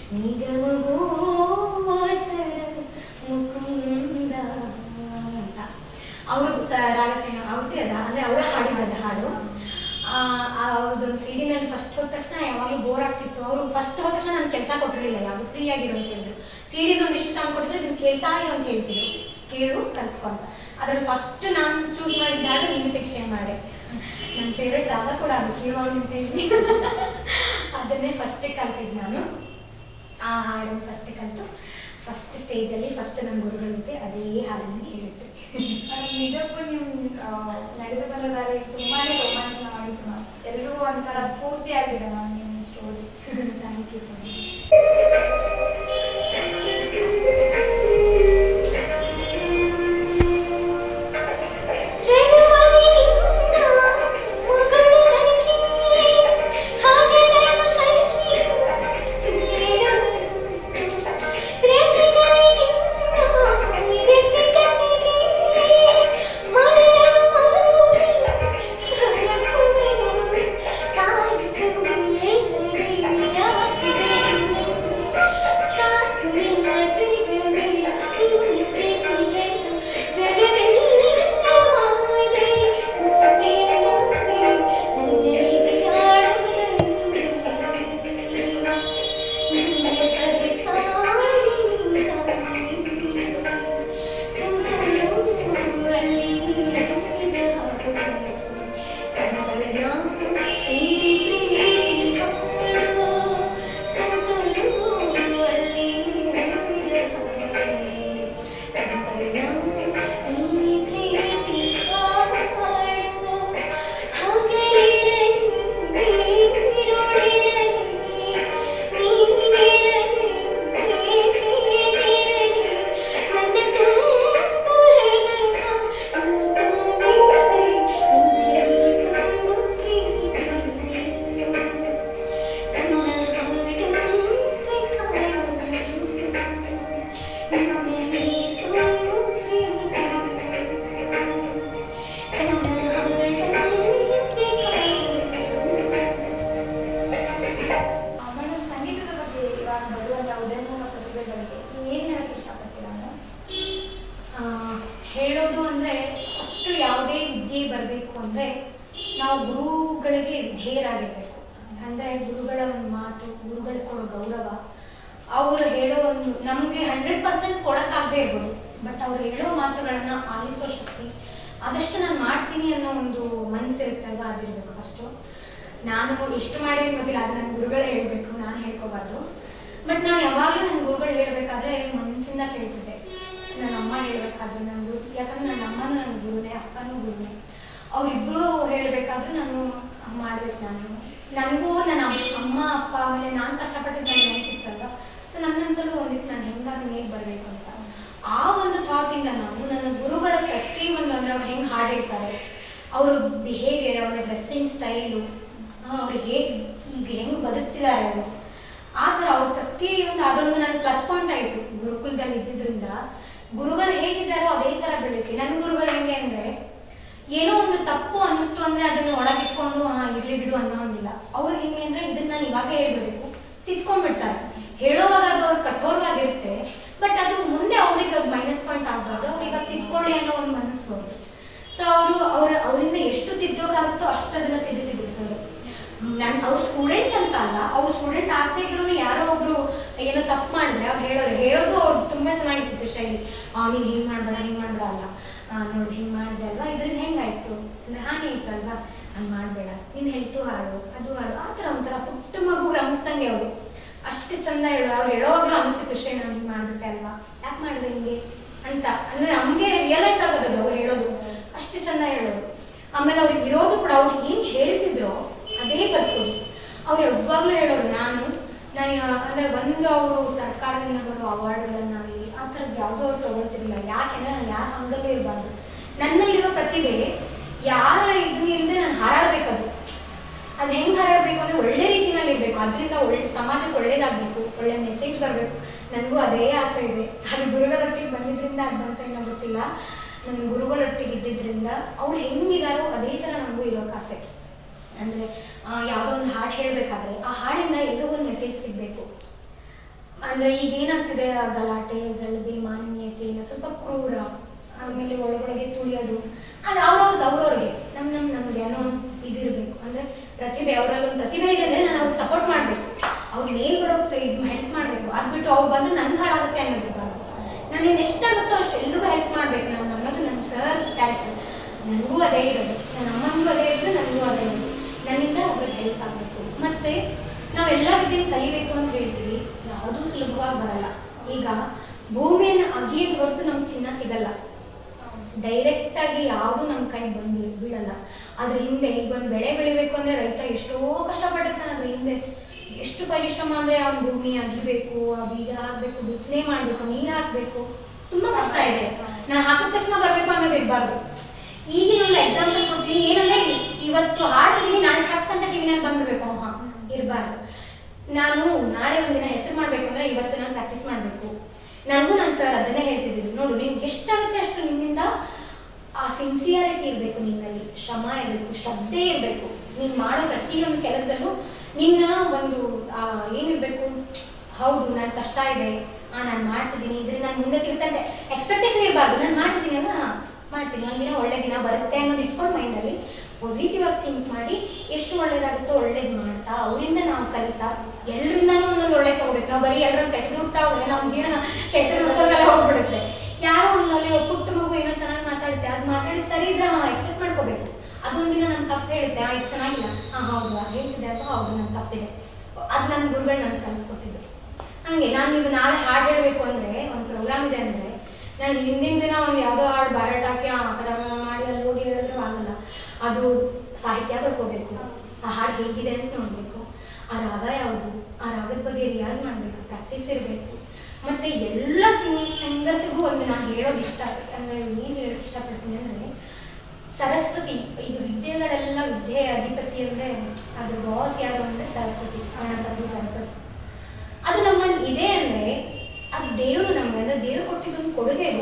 ನಿಗಮಗೋಚರ ಮುಕುಂದ ಅಂತ ಅವರು ಸ ರಾಗಸೇನ ಅವ್ರದ್ದೇ ಅದ ಅಂದರೆ ಅವರ ಹಾಡಿದ್ದದ ಹಾಡು ಅದೊಂದು ಸಿ ಡಿನಲ್ಲಿ ಫಸ್ಟ್ ಹೋದ ತಕ್ಷಣ ಯಾವಾಗಲೂ ಬೋರ್ ಆಗ್ತಿತ್ತು ಅವರು ಫಸ್ಟ್ ಹೋದ ತಕ್ಷಣ ನನಗೆ ಕೆಲಸ ಕೊಟ್ಟಿರಲಿಲ್ಲ ಯಾವುದು ಫ್ರೀ ಆಗಿರೋ ಅಂತ ಹೇಳಿದ್ರು ಸೀರೀಸ್ ಒಂದು ಇಷ್ಟು ತಂದು ಕೊಟ್ಟಿದ್ರೆ ಇದನ್ನು ಕೇಳ್ತಾ ಇರೋ ಅಂತ ಹೇಳ್ತಿದ್ರು ಕೇಳು ಕಲ್ತ್ಕೊಂಡ ಅದ್ರಲ್ಲಿ ಫಸ್ಟ್ ನಾನು ಚೂಸ್ ಮಾಡಿದ್ದ ಹಾಡು ನೀನು ಫಿಕ್ಷನ್ ಮಾಡೆ ನನ್ನ ಫೇವ್ರೆಟ್ ರಾಗ ಕೂಡ ಅದು ಕೀವಾಣಿ ಅಂತ ಹೇಳಿ ಅದನ್ನೇ ಫಸ್ಟಿಗೆ ಕಲ್ತಿದ್ದು ನಾನು ಆ ಹಾಡನ್ನು ಫಸ್ಟ್ ಕಲಿತು ಫಸ್ಟ್ ಸ್ಟೇಜಲ್ಲಿ ಫಸ್ಟ್ ನನ್ನ ಗುರುಗಳ ಜೊತೆ ಅದೇ ಹಾಡನ್ನು ಹೇಳಿದ್ದೆ ನಿಜಕ್ಕೂ ನಿಮ್ ಆ, ನಡೆದು ಬಂದ ದಾರಿ ತುಂಬಾನೇ ರೋಮಾಂಚನ ಮಾಡಿತ್ತು ಮ್ಯಾಮ್ ಎಲ್ರಿಗೂ ಒಂಥರ ಸ್ಫೂರ್ತಿ ಆಗಿದೆ ಮ್ಯಾಮ್ ನಿಮ್ಮ story thank you so much madam ಸಂಗೀತದ ಬಗ್ಗೆ ಇವಾಗ ಬರುವಂತ ಉದಯೋನ್ಮುಖ ಪ್ರತಿಭೆಗಳಿಗೆ ನೀವು ಏನ್ ಹೇಳಕ್ ಇಷ್ಟಪಡ್ತೀರಾ ಮೇಡಮ್ ಆ, ಹೇಳೋದು ಅಂದರೆ ಅಷ್ಟು ಯಾವುದೇ ವಿದ್ಯೆ ಬರಬೇಕು ಅಂದರೆ ನಾವು ಗುರುಗಳಿಗೆ ವಿಧೇಯರಾಗಿರ್ಬೇಕು ಅಂದರೆ ಗುರುಗಳ ಒಂದು ಮಾತು ಗುರುಗಳಿಗೆ ಕೊಡೋ ಗೌರವ ಅವರು ಹೇಳೋ ಒಂದು ನಮಗೆ ಹಂಡ್ರೆಡ್ ಪರ್ಸೆಂಟ್ ಕೊಡೋಕ್ಕಾಗದೇ ಇರ್ಬೋದು ಬಟ್ ಅವ್ರು ಹೇಳೋ ಮಾತುಗಳನ್ನು ಆಲಿಸೋ ಶಕ್ತಿ ಆದಷ್ಟು ನಾನು ಮಾಡ್ತೀನಿ ಅನ್ನೋ ಒಂದು ಮನಸ್ಸಿರುತ್ತಲ್ವ ಅದಿರಬೇಕು ಫಸ್ಟು ನಾನು ಎಷ್ಟು ಮಾಡಿದ್ದೀನಿ ಗೊತ್ತಿಲ್ಲ ಅದು ನನ್ನ ಗುರುಗಳೇ ಹೇಳಬೇಕು ನಾನು ಹೇಳ್ಕೋಬಾರ್ದು ಬಟ್ ನಾನು ಯಾವಾಗಲೂ ನನ್ನ ಗುರುಗಳು ಹೇಳಬೇಕಾದ್ರೆ ಮನಸ್ಸಿಂದ ಕೇಳ್ತಿದ್ದೆ ನನ್ನ ಅಮ್ಮ ಹೇಳ್ಬೇಕಾದ್ರೆ ನನ್ನ ಗುರು ಯಾಕಂದ್ರೆ ನನ್ನ ಅಮ್ಮನೂ ನನ್ನ ಗುರುನೇ ಅಪ್ಪನೂ ಗುರುನೇ ಅವರಿಬ್ಬರು ಹೇಳಬೇಕಾದ್ರೂ ನಾನು ಮಾಡ್ಬೇಕು ನಾನು ನನಗೂ ನನ್ನ ಅಮ್ಮ- ಅಮ್ಮ ಅಪ್ಪ ಆಮೇಲೆ ನಾನು ಕಷ್ಟಪಟ್ಟಿದ್ದು ನನಗೆ ನೆನಪಿತ್ತಲ್ವ ಸೊ ನನ್ನ ಮನಸ್ಸಲ್ಲೂ ಒಂದಿತ್ತು ನಾನು ಹೆಂಗಾದ್ರೂ ಮೇಲೆ ಬರಬೇಕು ಅಂತ ಆ ಒಂದು ಥಾಟಿಂದ ನಾನು ನನ್ನ ಗುರುಗಳ ಪ್ರತಿಯೊಂದು ಅಂದರೆ ಅವ್ರು ಹೆಂಗೆ ಹಾಡು ಹೇಳ್ತಾರೆ ಅವ್ರ ಬಿಹೇವಿಯರ್ ಅವರ ಡ್ರೆಸ್ಸಿಂಗ್ ಸ್ಟೈಲು ಅವ್ರು ಹೇಗೆ ಈಗ ಹೆಂಗೆ ಬದುಕ್ತಿದ್ದಾರೆ ಅವರು ಆ ಥರ ಅವ್ರ ಪ್ರತಿಯೊಂದು ಅದೊಂದು ನನ್ನ ಪ್ಲಸ್ ಪಾಯಿಂಟ್ ಆಯಿತು ಗುರುಕುಲದಲ್ಲಿ ಇದ್ದಿದ್ರಿಂದ ಗುರುಗಳು ಹೇಗಿದ್ದಾರೋ ಅದೇ ಥರ ಬೆಳಕೆ ನನ್ನ ಗುರುಗಳು ಹೆಂಗೆ ಅಂದರೆ ಏನೋ ಒಂದು ತಪ್ಪು ಅನ್ನಿಸ್ತು ಅಂದ್ರೆ ಅದನ್ನ ಒಳಗಿಟ್ಕೊಂಡು ಹಾ ಇರ್ಲಿ ಬಿಡು ಅನ್ನೋಂಗಿಲ್ಲ ಅವ್ರು ಹೆಂಗೆ ಅಂದ್ರೆ ಇದನ್ನ ನಾನು ಇವಾಗ ಹೇಳ್ಬಿಡ್ಬೇಕು ತಿದ್ಕೊಂಡ್ಬಿಡ್ತಾರೆ ಹೇಳೋವಾಗ ಅದು ಅವ್ರು ಕಠೋರವಾಗಿರುತ್ತೆ ಬಟ್ ಅದು ಮುಂದೆ ಅವ್ರಿಗೆ ಅದು ಮೈನಸ್ ಪಾಯಿಂಟ್ ಆಗ್ಬಾರ್ದು ಅವ್ರಿಗೆ ಅದು ತಿದ್ಕೊಳ್ಳಿ ಅನ್ನೋ ಒಂದು ಮನಸ್ಸು ಅವ್ರು ಸೊ ಅವರು ಅವ್ರ ಅವರಿಂದ ಎಷ್ಟು ತಿದ್ದೋಕ್ಕಾಗುತ್ತೋ ಅಷ್ಟು ಅದನ್ನ ತಿದ್ದುತ್ತಿದ್ರು ಸರ್ ನನ್ ಅವ್ರ ಸ್ಟೂಡೆಂಟ್ ಅಂತ ಅಲ್ಲ ಅವ್ರು ಸ್ಟೂಡೆಂಟ್ ಆಗ್ತಾ ಇದ್ರು ಯಾರೋ ಒಬ್ರು ಏನೋ ತಪ್ಪು ಮಾಡಿದ್ರೆ ಅವ್ರು ಹೇಳೋರು ಹೇಳೋದು ಅವ್ರು ತುಂಬಾ ಚೆನ್ನಾಗಿರ್ತಿತ್ತು ಶೈಲಿ ಆ ನೀನ್ ಹಿಂಗ್ ಮಾಡ್ಬೇಡ ಹಿಂಗ್ ಮಾಡ್ಬೇಡ ಅಲ್ಲ ಆ, ನೋಡು ಹಿಂಗ್ ಮಾಡಿದೆ ಅಲ್ವಾ ಇದ್ರಿಂದ ಹೆಂಗಾಯ್ತು ಅಂದ್ರೆ ಹಾಗೆ ಇತ್ತು ಅಲ್ವಾ ಹಂಗ್ ಮಾಡ್ಬೇಡ ನೀನ್ ಹೆಲ್ತು ಹಾಡು ಅದು ಹಾಡು ಆ ಥರ ಒಂಥರ ಪುಟ್ಟ ಮಗು ರಮಿಸ್ದಂಗೆ ಅವರು ಅಷ್ಟು ಚಂದ ಹೇಳೋ ಅವ್ರು ಹೇಳೋವಾಗ್ಲೂ ಅನಿಸ್ತಿತ್ತು ಶೇ ನಾನು ಹಿಂಗ್ ಮಾಡ್ಬಿಟ್ಟೆ ಅಲ್ವಾ ಯಾಕೆ ಮಾಡಿದೆ ಹಿಂಗೆ ಅಂತ ಅಂದ್ರೆ ನಮ್ಗೆ ರಿಯಲೈಸ್ ಆಗೋದು ಅವ್ರು ಹೇಳೋದು ಅಷ್ಟು ಚಂದ ಹೇಳೋರು ಆಮೇಲೆ ಅವ್ರಿಗೆ ಇರೋದು ಕೂಡ ಅವ್ರು ಏನ್ ಹೇಳ್ತಿದ್ರೋ ಅದೇ ಬದುಕೋದು ಅವ್ರು ಯಾವಾಗ್ಲೂ ಹೇಳೋರು ನಾನು ನಾನು ಅಂದ್ರೆ ಒಂದು ಅವರು ಸರ್ಕಾರದಿಂದ ಬರೋ ಅವಾರ್ಡ್ಗಳನ್ನಾಗಲಿ ಆ ಥರ ಥರದ್ದು ಯಾವುದೋ ಅವ್ರು ತಗೊಳ್ತಿರ್ಲಿಲ್ಲ ಯಾಕೆಂದ್ರೆ ನಾನು ಯಾರ ಹಂಗಲ್ಲೇ ಇರಬಾರ್ದು ನನ್ನಲ್ಲಿರೋ ಪ್ರತಿಭೆ ಯಾರ ಇದನ್ನಿಲ್ಲದೆ ನಾನು ಹಾರಾಡಬೇಕದು ಅದು ಹೆಂಗ್ ಹಾರಾಡಬೇಕು ಅಂದ್ರೆ ಒಳ್ಳೆ ರೀತಿನಲ್ಲಿ ಇರಬೇಕು ಅದರಿಂದ ಒಳ್ಳೆ ಸಮಾಜಕ್ಕೆ ಒಳ್ಳೇದಾಗಬೇಕು ಒಳ್ಳೆ ಮೆಸೇಜ್ ಬರಬೇಕು ನನಗೂ ಅದೇ ಆಸೆ ಇದೆ ಅದು ಗುರುಗಳೊಟ್ಟಿಗೆ ಬಂದಿದ್ರಿಂದ ಅದು ಬಂತ ಏನೋ ಗೊತ್ತಿಲ್ಲ ನನ್ನ ಗುರುಗಳೊಟ್ಟಿಗೆ ಇದ್ದಿದ್ರಿಂದ ಅವ್ರು ಹೆಂಗಿದಾರೋ ಅದೇ ಥರ ನನಗೂ ಇರೋಕೆ ಆಸೆ ಅಂದರೆ ಯಾವುದೋ ಒಂದು ಹಾಡು ಹೇಳಬೇಕಾದ್ರೆ ಆ ಹಾಡಿಂದ ಎಲ್ಲರಿಗೂ ಒಂದು ಮೆಸೇಜ್ ಸಿಗಬೇಕು ಅಂದ್ರೆ ಈಗ ಏನಾಗ್ತಿದೆ ಆ ಗಲಾಟೆ ಗಲಭೆ ಮಾನವೀಯತೆ ಇಲ್ಲ ಸ್ವಲ್ಪ ಕ್ರೂರ ಆಮೇಲೆ ಒಳಗೊಳಗೆ ತುಳಿಯೋದು ಅದು ಅವ್ರವ್ರದ್ದು ಅವ್ರವ್ರಿಗೆ ನಮ್ ನಮ್ ನಮ್ಗೆ ಏನೋ ಒಂದು ಇದಿರ್ಬೇಕು ಅಂದ್ರೆ ಪ್ರತಿಭೆ ಅವರಲ್ಲಿ ಒಂದು ಪ್ರತಿಭೆ ಇದೆ ಅಂದ್ರೆ ನಾನು ಅವ್ರಿಗೆ ಸಪೋರ್ಟ್ ಮಾಡ್ಬೇಕು ಅವ್ರು ಮೇಲ್ ಬರೋಕ್ಕೆ ಇದು ಹೆಲ್ಪ್ ಮಾಡ್ಬೇಕು ಅದ್ ಬಿಟ್ಟು ಅವ್ರು ಬಂದು ನನ್ ಹಾಳಾಗುತ್ತೆ ಅನ್ನೋದಿರ್ಬಾರ್ದು ನನ್ನಿಂದ ಎಷ್ಟಾಗುತ್ತೋ ಅಷ್ಟು ಎಲ್ರಿಗೂ ಹೆಲ್ಪ್ ಮಾಡ್ಬೇಕು ನಾನು ಅನ್ನೋದು ನನ್ನ ಸರ್ ಕ್ಯಾರೆಕ್ಟರ್ ನನಗೂ ಅದೇ ಇರೋದು ನನ್ನ ಅಮ್ಮನಿಗೂ ಅದೇ ಇರೋದು ನನಗೂ ಅದೇ ಇರೋದು ನನ್ನಿಂದ ಒಬ್ರಿಗೆ ಹೆಲ್ಪ್ ಆಗಬೇಕು ಮತ್ತೆ ನಾವೆಲ್ಲ ವಿದ್ಯೆ ಕಲಿಬೇಕು ಅಂತ ಹೇಳ್ತೀವಿ ಯಾವುದೂ ಸುಲಭವಾಗಿ ಬರಲ್ಲ ಈಗ ಭೂಮಿಯನ್ನು ಅಗಿಯೋದು ಹೊರತು ನಮ್ಗೆ ಚಿನ್ನ ಸಿಗಲ್ಲ ಡೈರೆಕ್ಟ್ ಆಗಿ ಯಾವುದು ನಮ್ಮ ಕೈ ಬಂದು ಬೀಳಲ್ಲ ಅದ್ರ ಹಿಂದೆ ಈಗ ಒಂದು ಬೆಳೆ ಬೆಳಿಬೇಕು ಅಂದ್ರೆ ರೈತ ಎಷ್ಟೋ ಕಷ್ಟಪಟ್ಟಿರ್ತಾನೆ ಅದ್ರ ಹಿಂದೆ ಎಷ್ಟು ಪರಿಶ್ರಮ ಅಂದ್ರೆ ಆ ಭೂಮಿ ಅಗಿಬೇಕು ಆ ಬೀಜ ಹಾಕ್ಬೇಕು ಬಿತ್ತನೆ ಮಾಡ್ಬೇಕು ನೀರ್ ಹಾಕ್ಬೇಕು ತುಂಬಾ ಕಷ್ಟ ಇದೆ ನಾನು ಹಾಕಿದ ತಕ್ಷಣ ಬರ್ಬೇಕು ಅನ್ನೋದು ಇರಬಾರ್ದು ಈಗಿನ ಒಂದು ಎಕ್ಸಾಂಪಲ್ ಕೊಡ್ತೀನಿ ಏನಂದ್ರೆ ಇವತ್ತು ಹಾಡ್ತಿದೀನಿ ನಾಳೆ ಚಕ್ ಅಂತ ಟಿವಿನಲ್ಲಿ ಬಂದ್ಬಿಡ್ಬೇಕು ಹಾ ಇರಬಾರ್ದು ನಾನು ನಾಳೆ ಒಂದಿನ ಹೆಸರು ಮಾಡ್ಬೇಕು ಅಂದ್ರೆ ಇವತ್ತು ನಾನು ಪ್ರಾಕ್ಟೀಸ್ ಮಾಡ್ಬೇಕು ನನಗೂ ನನ್ನ ಸರ್ ಅದನ್ನೇ ಹೇಳ್ತಿದ್ರು ನೋಡು ನಿನ್ಗೆ ಎಷ್ಟಾಗುತ್ತೆ ಅಷ್ಟು ನಿನ್ನಿಂದ ಆ ಸಿನ್ಸಿಯಾರಿಟಿ ಇರಬೇಕು ನಿನ್ನಲ್ಲಿ ಶ್ರಮ ಇರಬೇಕು ಶ್ರದ್ಧೆ ಇರಬೇಕು ನೀನ್ ಮಾಡೋ ಪ್ರತಿಯೊಂದು ಕೆಲಸದಲ್ಲೂ ನಿನ್ನ ಒಂದು ಆ, ಏನಿರ್ಬೇಕು ಹೌದು ನಾನು ಕಷ್ಟ ಇದೆ ಆ ನಾನು ಮಾಡ್ತಿದ್ದೀನಿ ಇದರಿಂದ ನಾನು ಮುಂದೆ ಸಿಗುತ್ತೆ ಅಂತ ಎಕ್ಸ್ಪೆಕ್ಟೇಷನ್ ಇರಬಾರ್ದು ನಾನು ಮಾಡ್ತಿದ್ದೀನಿ ಅಂದ್ರೆ ಹಾ, ಮಾಡ್ತೀನಿ ಒಂದಿನ ಒಳ್ಳೆ ದಿನ ಬರುತ್ತೆ ಅನ್ನೋದು ಇಟ್ಕೊಂಡು ಮೈಂಡಲ್ಲಿ ಪಾಸಿಟಿವ್ ಆಗಿ ಥಿಂಕ್ ಮಾಡಿ ಎಷ್ಟು ಒಳ್ಳೇದಾಗುತ್ತೋ ಒಳ್ಳೇದು ಮಾಡ್ತಾ ಅವರಿಂದ ನಾವು ಕಲಿತಾ ಎಲ್ಲರಿಂದನೂ ಒಂದೊಂದು ಒಳ್ಳೆ ತಗೋಬೇಕು ನಾವು ಬರೀ ಎಲ್ಲರೂ ಕೆಟ್ಟ ಹುಡ್ತಾ ಹೋದ್ರೆ ನಮ್ಮ ಜೀವನ ಕೆಟ್ಟ ಹುಡ್ಕೋದೆಲ್ಲ ಹೋಗ್ಬಿಡುತ್ತೆ ಯಾರೋ ಒಂದಲ್ಲಿ ಒಬ್ಬ ಪುಟ್ಟ ಮಗು ಏನೋ ಚೆನ್ನಾಗಿ ಮಾತಾಡುತ್ತೆ ಅದು ಮಾತಾಡಿದ್ ಸರಿ ಇದ್ರೆ ಎಕ್ಸೆಪ್ಟ್ ಮಾಡ್ಕೋಬೇಕು ಅದೊಂದಿನ ನನ್ ತಪ್ಪು ಹೇಳುತ್ತೆ ಆ ಇದು ಚೆನ್ನಾಗಿಲ್ಲ ಹಾ ಹೌದು ಹೇಳ್ತಿದ್ದೆ ಅಥವಾ ಹೌದು ನನ್ ತಪ್ಪಿದೆ ಅದು ನನ್ನ ಗುರುಗಳು ನನಗೆ ಕಲಿಸ್ಕೊಟ್ಟಿದ್ದು ಹಂಗೆ ನಾನು ಈಗ ನಾಳೆ ಹಾಡು ಹೇಳಬೇಕು ಅಂದ್ರೆ ಒಂದು ಪ್ರೋಗ್ರಾಮ್ ಇದೆ ಅಂದ್ರೆ ನಾನು ಹಿಂದಿನ ದಿನ ಒಂದು ಯಾವುದೋ ಹಾಡು ಬಯೋಟ್ ಹಾಕಿ ಆ ಪದ ಮಾಡಿ ಅಲ್ಲಿ ಹೋಗಿ ಹೇಳಿದ್ರು ಆಗಲ್ಲ ಅದು ಸಾಹಿತ್ಯ ಬರ್ಕೋಬೇಕು ಆ ಹಾಡು ಹೇಗಿದೆ ಅಂತ ನೋಡ್ಬೇಕು ಆ ರಾಗ ಯಾವುದು ಆ ರಾಗದ ಬಗ್ಗೆ ರಿಯಾಜ್ ಮಾಡಬೇಕು ಪ್ರಾಕ್ಟೀಸ್ ಇರಬೇಕು ಮತ್ತೆ ಎಲ್ಲ ಸಿಂಗ್ ಸಿಂಗರ್ಸಿಗೂ ಒಂದು ನಾನು ಹೇಳೋದು ಇಷ್ಟ ಅಂದ್ರೆ ಏನು ಹೇಳೋಕೆ ಇಷ್ಟಪಡ್ತೀನಿ ಅಂದ್ರೆ ಸರಸ್ವತಿ ಇದು ವಿದ್ಯೆಗಳೆಲ್ಲ ವಿದ್ಯೆ ಅಧಿಪತಿ ಅಂದ್ರೆ ಅದ್ರ ಬಾಸ್ ಯಾರು ಅಂದ್ರೆ ಸರಸ್ವತಿ ಗಣಪತಿ ಸರಸ್ವತಿ ಅದು ನಮ್ಮಲ್ಲಿ ಇದೆ ಅಂದ್ರೆ ಅದು ದೇವರು ನಮ್ಗೆ ಅಂದ್ರೆ ದೇವ್ರು ಕೊಟ್ಟಿದ್ದೊಂದು ಕೊಡುಗೆ ಇದು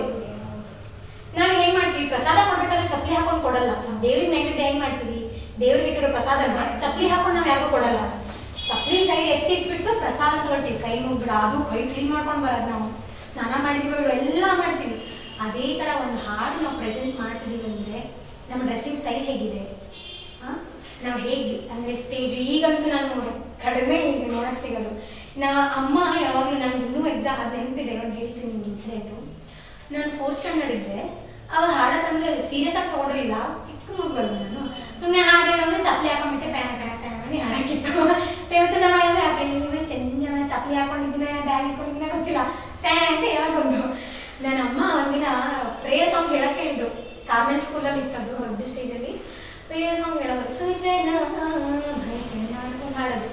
ನಾವ್ ಹೇಗ್ ಮಾಡ್ತೀವಿ ಪ್ರಸಾದ ಕೊಡ್ಬೇಕಾದ್ರೆ ಚಪ್ಪಲಿ ಹಾಕೊಂಡು ಕೊಡಲ್ಲ ದೇವ್ರಿಗೆ ನೈವೇದ್ಯ ಹೆಂಗ್ ಮಾಡ್ತೀವಿ ದೇವ್ರಿಗೆ ಇಟ್ಟಿರೋ ಪ್ರಸಾದನ ಚಪ್ಪಲಿ ಹಾಕೊಂಡು ನಾವ್ ಯಾರಿಗೂ ಕೊಡಲ್ಲ ಚಪ್ಪಲಿ ಸೈಡ್ ಎತ್ತಿಟ್ಬಿಟ್ಟು ಪ್ರಸಾದ ತಗೊಳ್ತೀವಿ ಕೈ ಮುಗ್ಬಿಡ ಅದು ಕೈ ಕ್ಲೀನ್ ಮಾಡ್ಕೊಂಡು ಬರೋದು ನಾವು ಸ್ನಾನ ಮಾಡಿದೀವಿ ಎಲ್ಲ ಮಾಡ್ತೀವಿ ಅದೇ ತರ ಒಂದು ಹಾಡು ನಾವು ಪ್ರೆಸೆಂಟ್ ಮಾಡ್ತಿದೀವಿ ಅಂದ್ರೆ ನಮ್ಮ ಡ್ರೆಸ್ಸಿಂಗ್ ಸ್ಟೈಲ್ ಹೇಗಿದೆ ಆ? ನಾವು ಹೇಗೆ ಅಂದ್ರೆ ಸ್ಟೇಜ್ ಈಗಂತೂ ನಾನು ಕಡಿಮೆ ಈಗ ನೋಡಕ್ ಸಿಗೋದು ನಾ ಅಮ್ಮ ಯಾವಾಗಲೂ ನಂಗೆ ಇನ್ನೂ ಎಕ್ಸಾಮ್ ಅದು ನೆನಪಿದೆ ಒಂದು ಹೇಳ್ತೀನಿ ನಿಮ್ಗೆ ಇನ್ಸಿಡೆಂಟು ನಾನು ಫೋರ್ತ್ ಸ್ಟ್ಯಾಂಡರ್ಡ್ ಇದ್ದೆ ಅವಾಗ ಹಾಡಕ್ಕಂದ್ರೆ ಸೀರಿಯಸ್ ಆಗಿ ತಗೊಂಡಿಲ್ಲ ಚಿಕ್ಕ ಮಗು ಅಲ್ವಾ ನಾನು ಸುಮ್ಮನೆ ಹಾಡು ಹೇಳಂದ್ರೆ ಚಪ್ಪಲಿ ಹಾಕೊಂಡ್ಬಿಟ್ಟೆ ಪ್ಯಾನ್ ಪ್ಯಾನ್ ಪ್ಯಾನ್ ಮಾಡಿ ಹಾಡಕ್ಕಿತ್ತು ಪ್ರೇಮಚಂದ ಮಾಡಿದ್ರೆ ಆ ಬೆಳ್ಳಿಗೆ ಚೆನ್ನ ಚಪ್ಪಲಿ ಹಾಕೊಂಡಿದ್ದೀನಿ ಬ್ಯಾಗ್ ಇಟ್ಕೊಂಡಿದ್ದೀನಿ ಗೊತ್ತಿಲ್ಲ ಪ್ಯಾನ್ ಅಂತ ಹೇಳಕ್ ಬಂದು ನನ್ನ ಅಮ್ಮ ಒಂದಿನ ಪ್ರೇಯರ್ ಸಾಂಗ್ ಹೇಳಕ್ ಹೇಳಿದ್ರು ಕಾನ್ವೆಂಟ್ ಸ್ಕೂಲಲ್ಲಿ ಇತ್ತದು ದೊಡ್ಡ ಸ್ಟೇಜಲ್ಲಿ ಪ್ರೇಯರ್ ಸಾಂಗ್ ಹೇಳೋದು ಸುಜನ ಭಜನ ಅಂತ ಹಾಡೋದು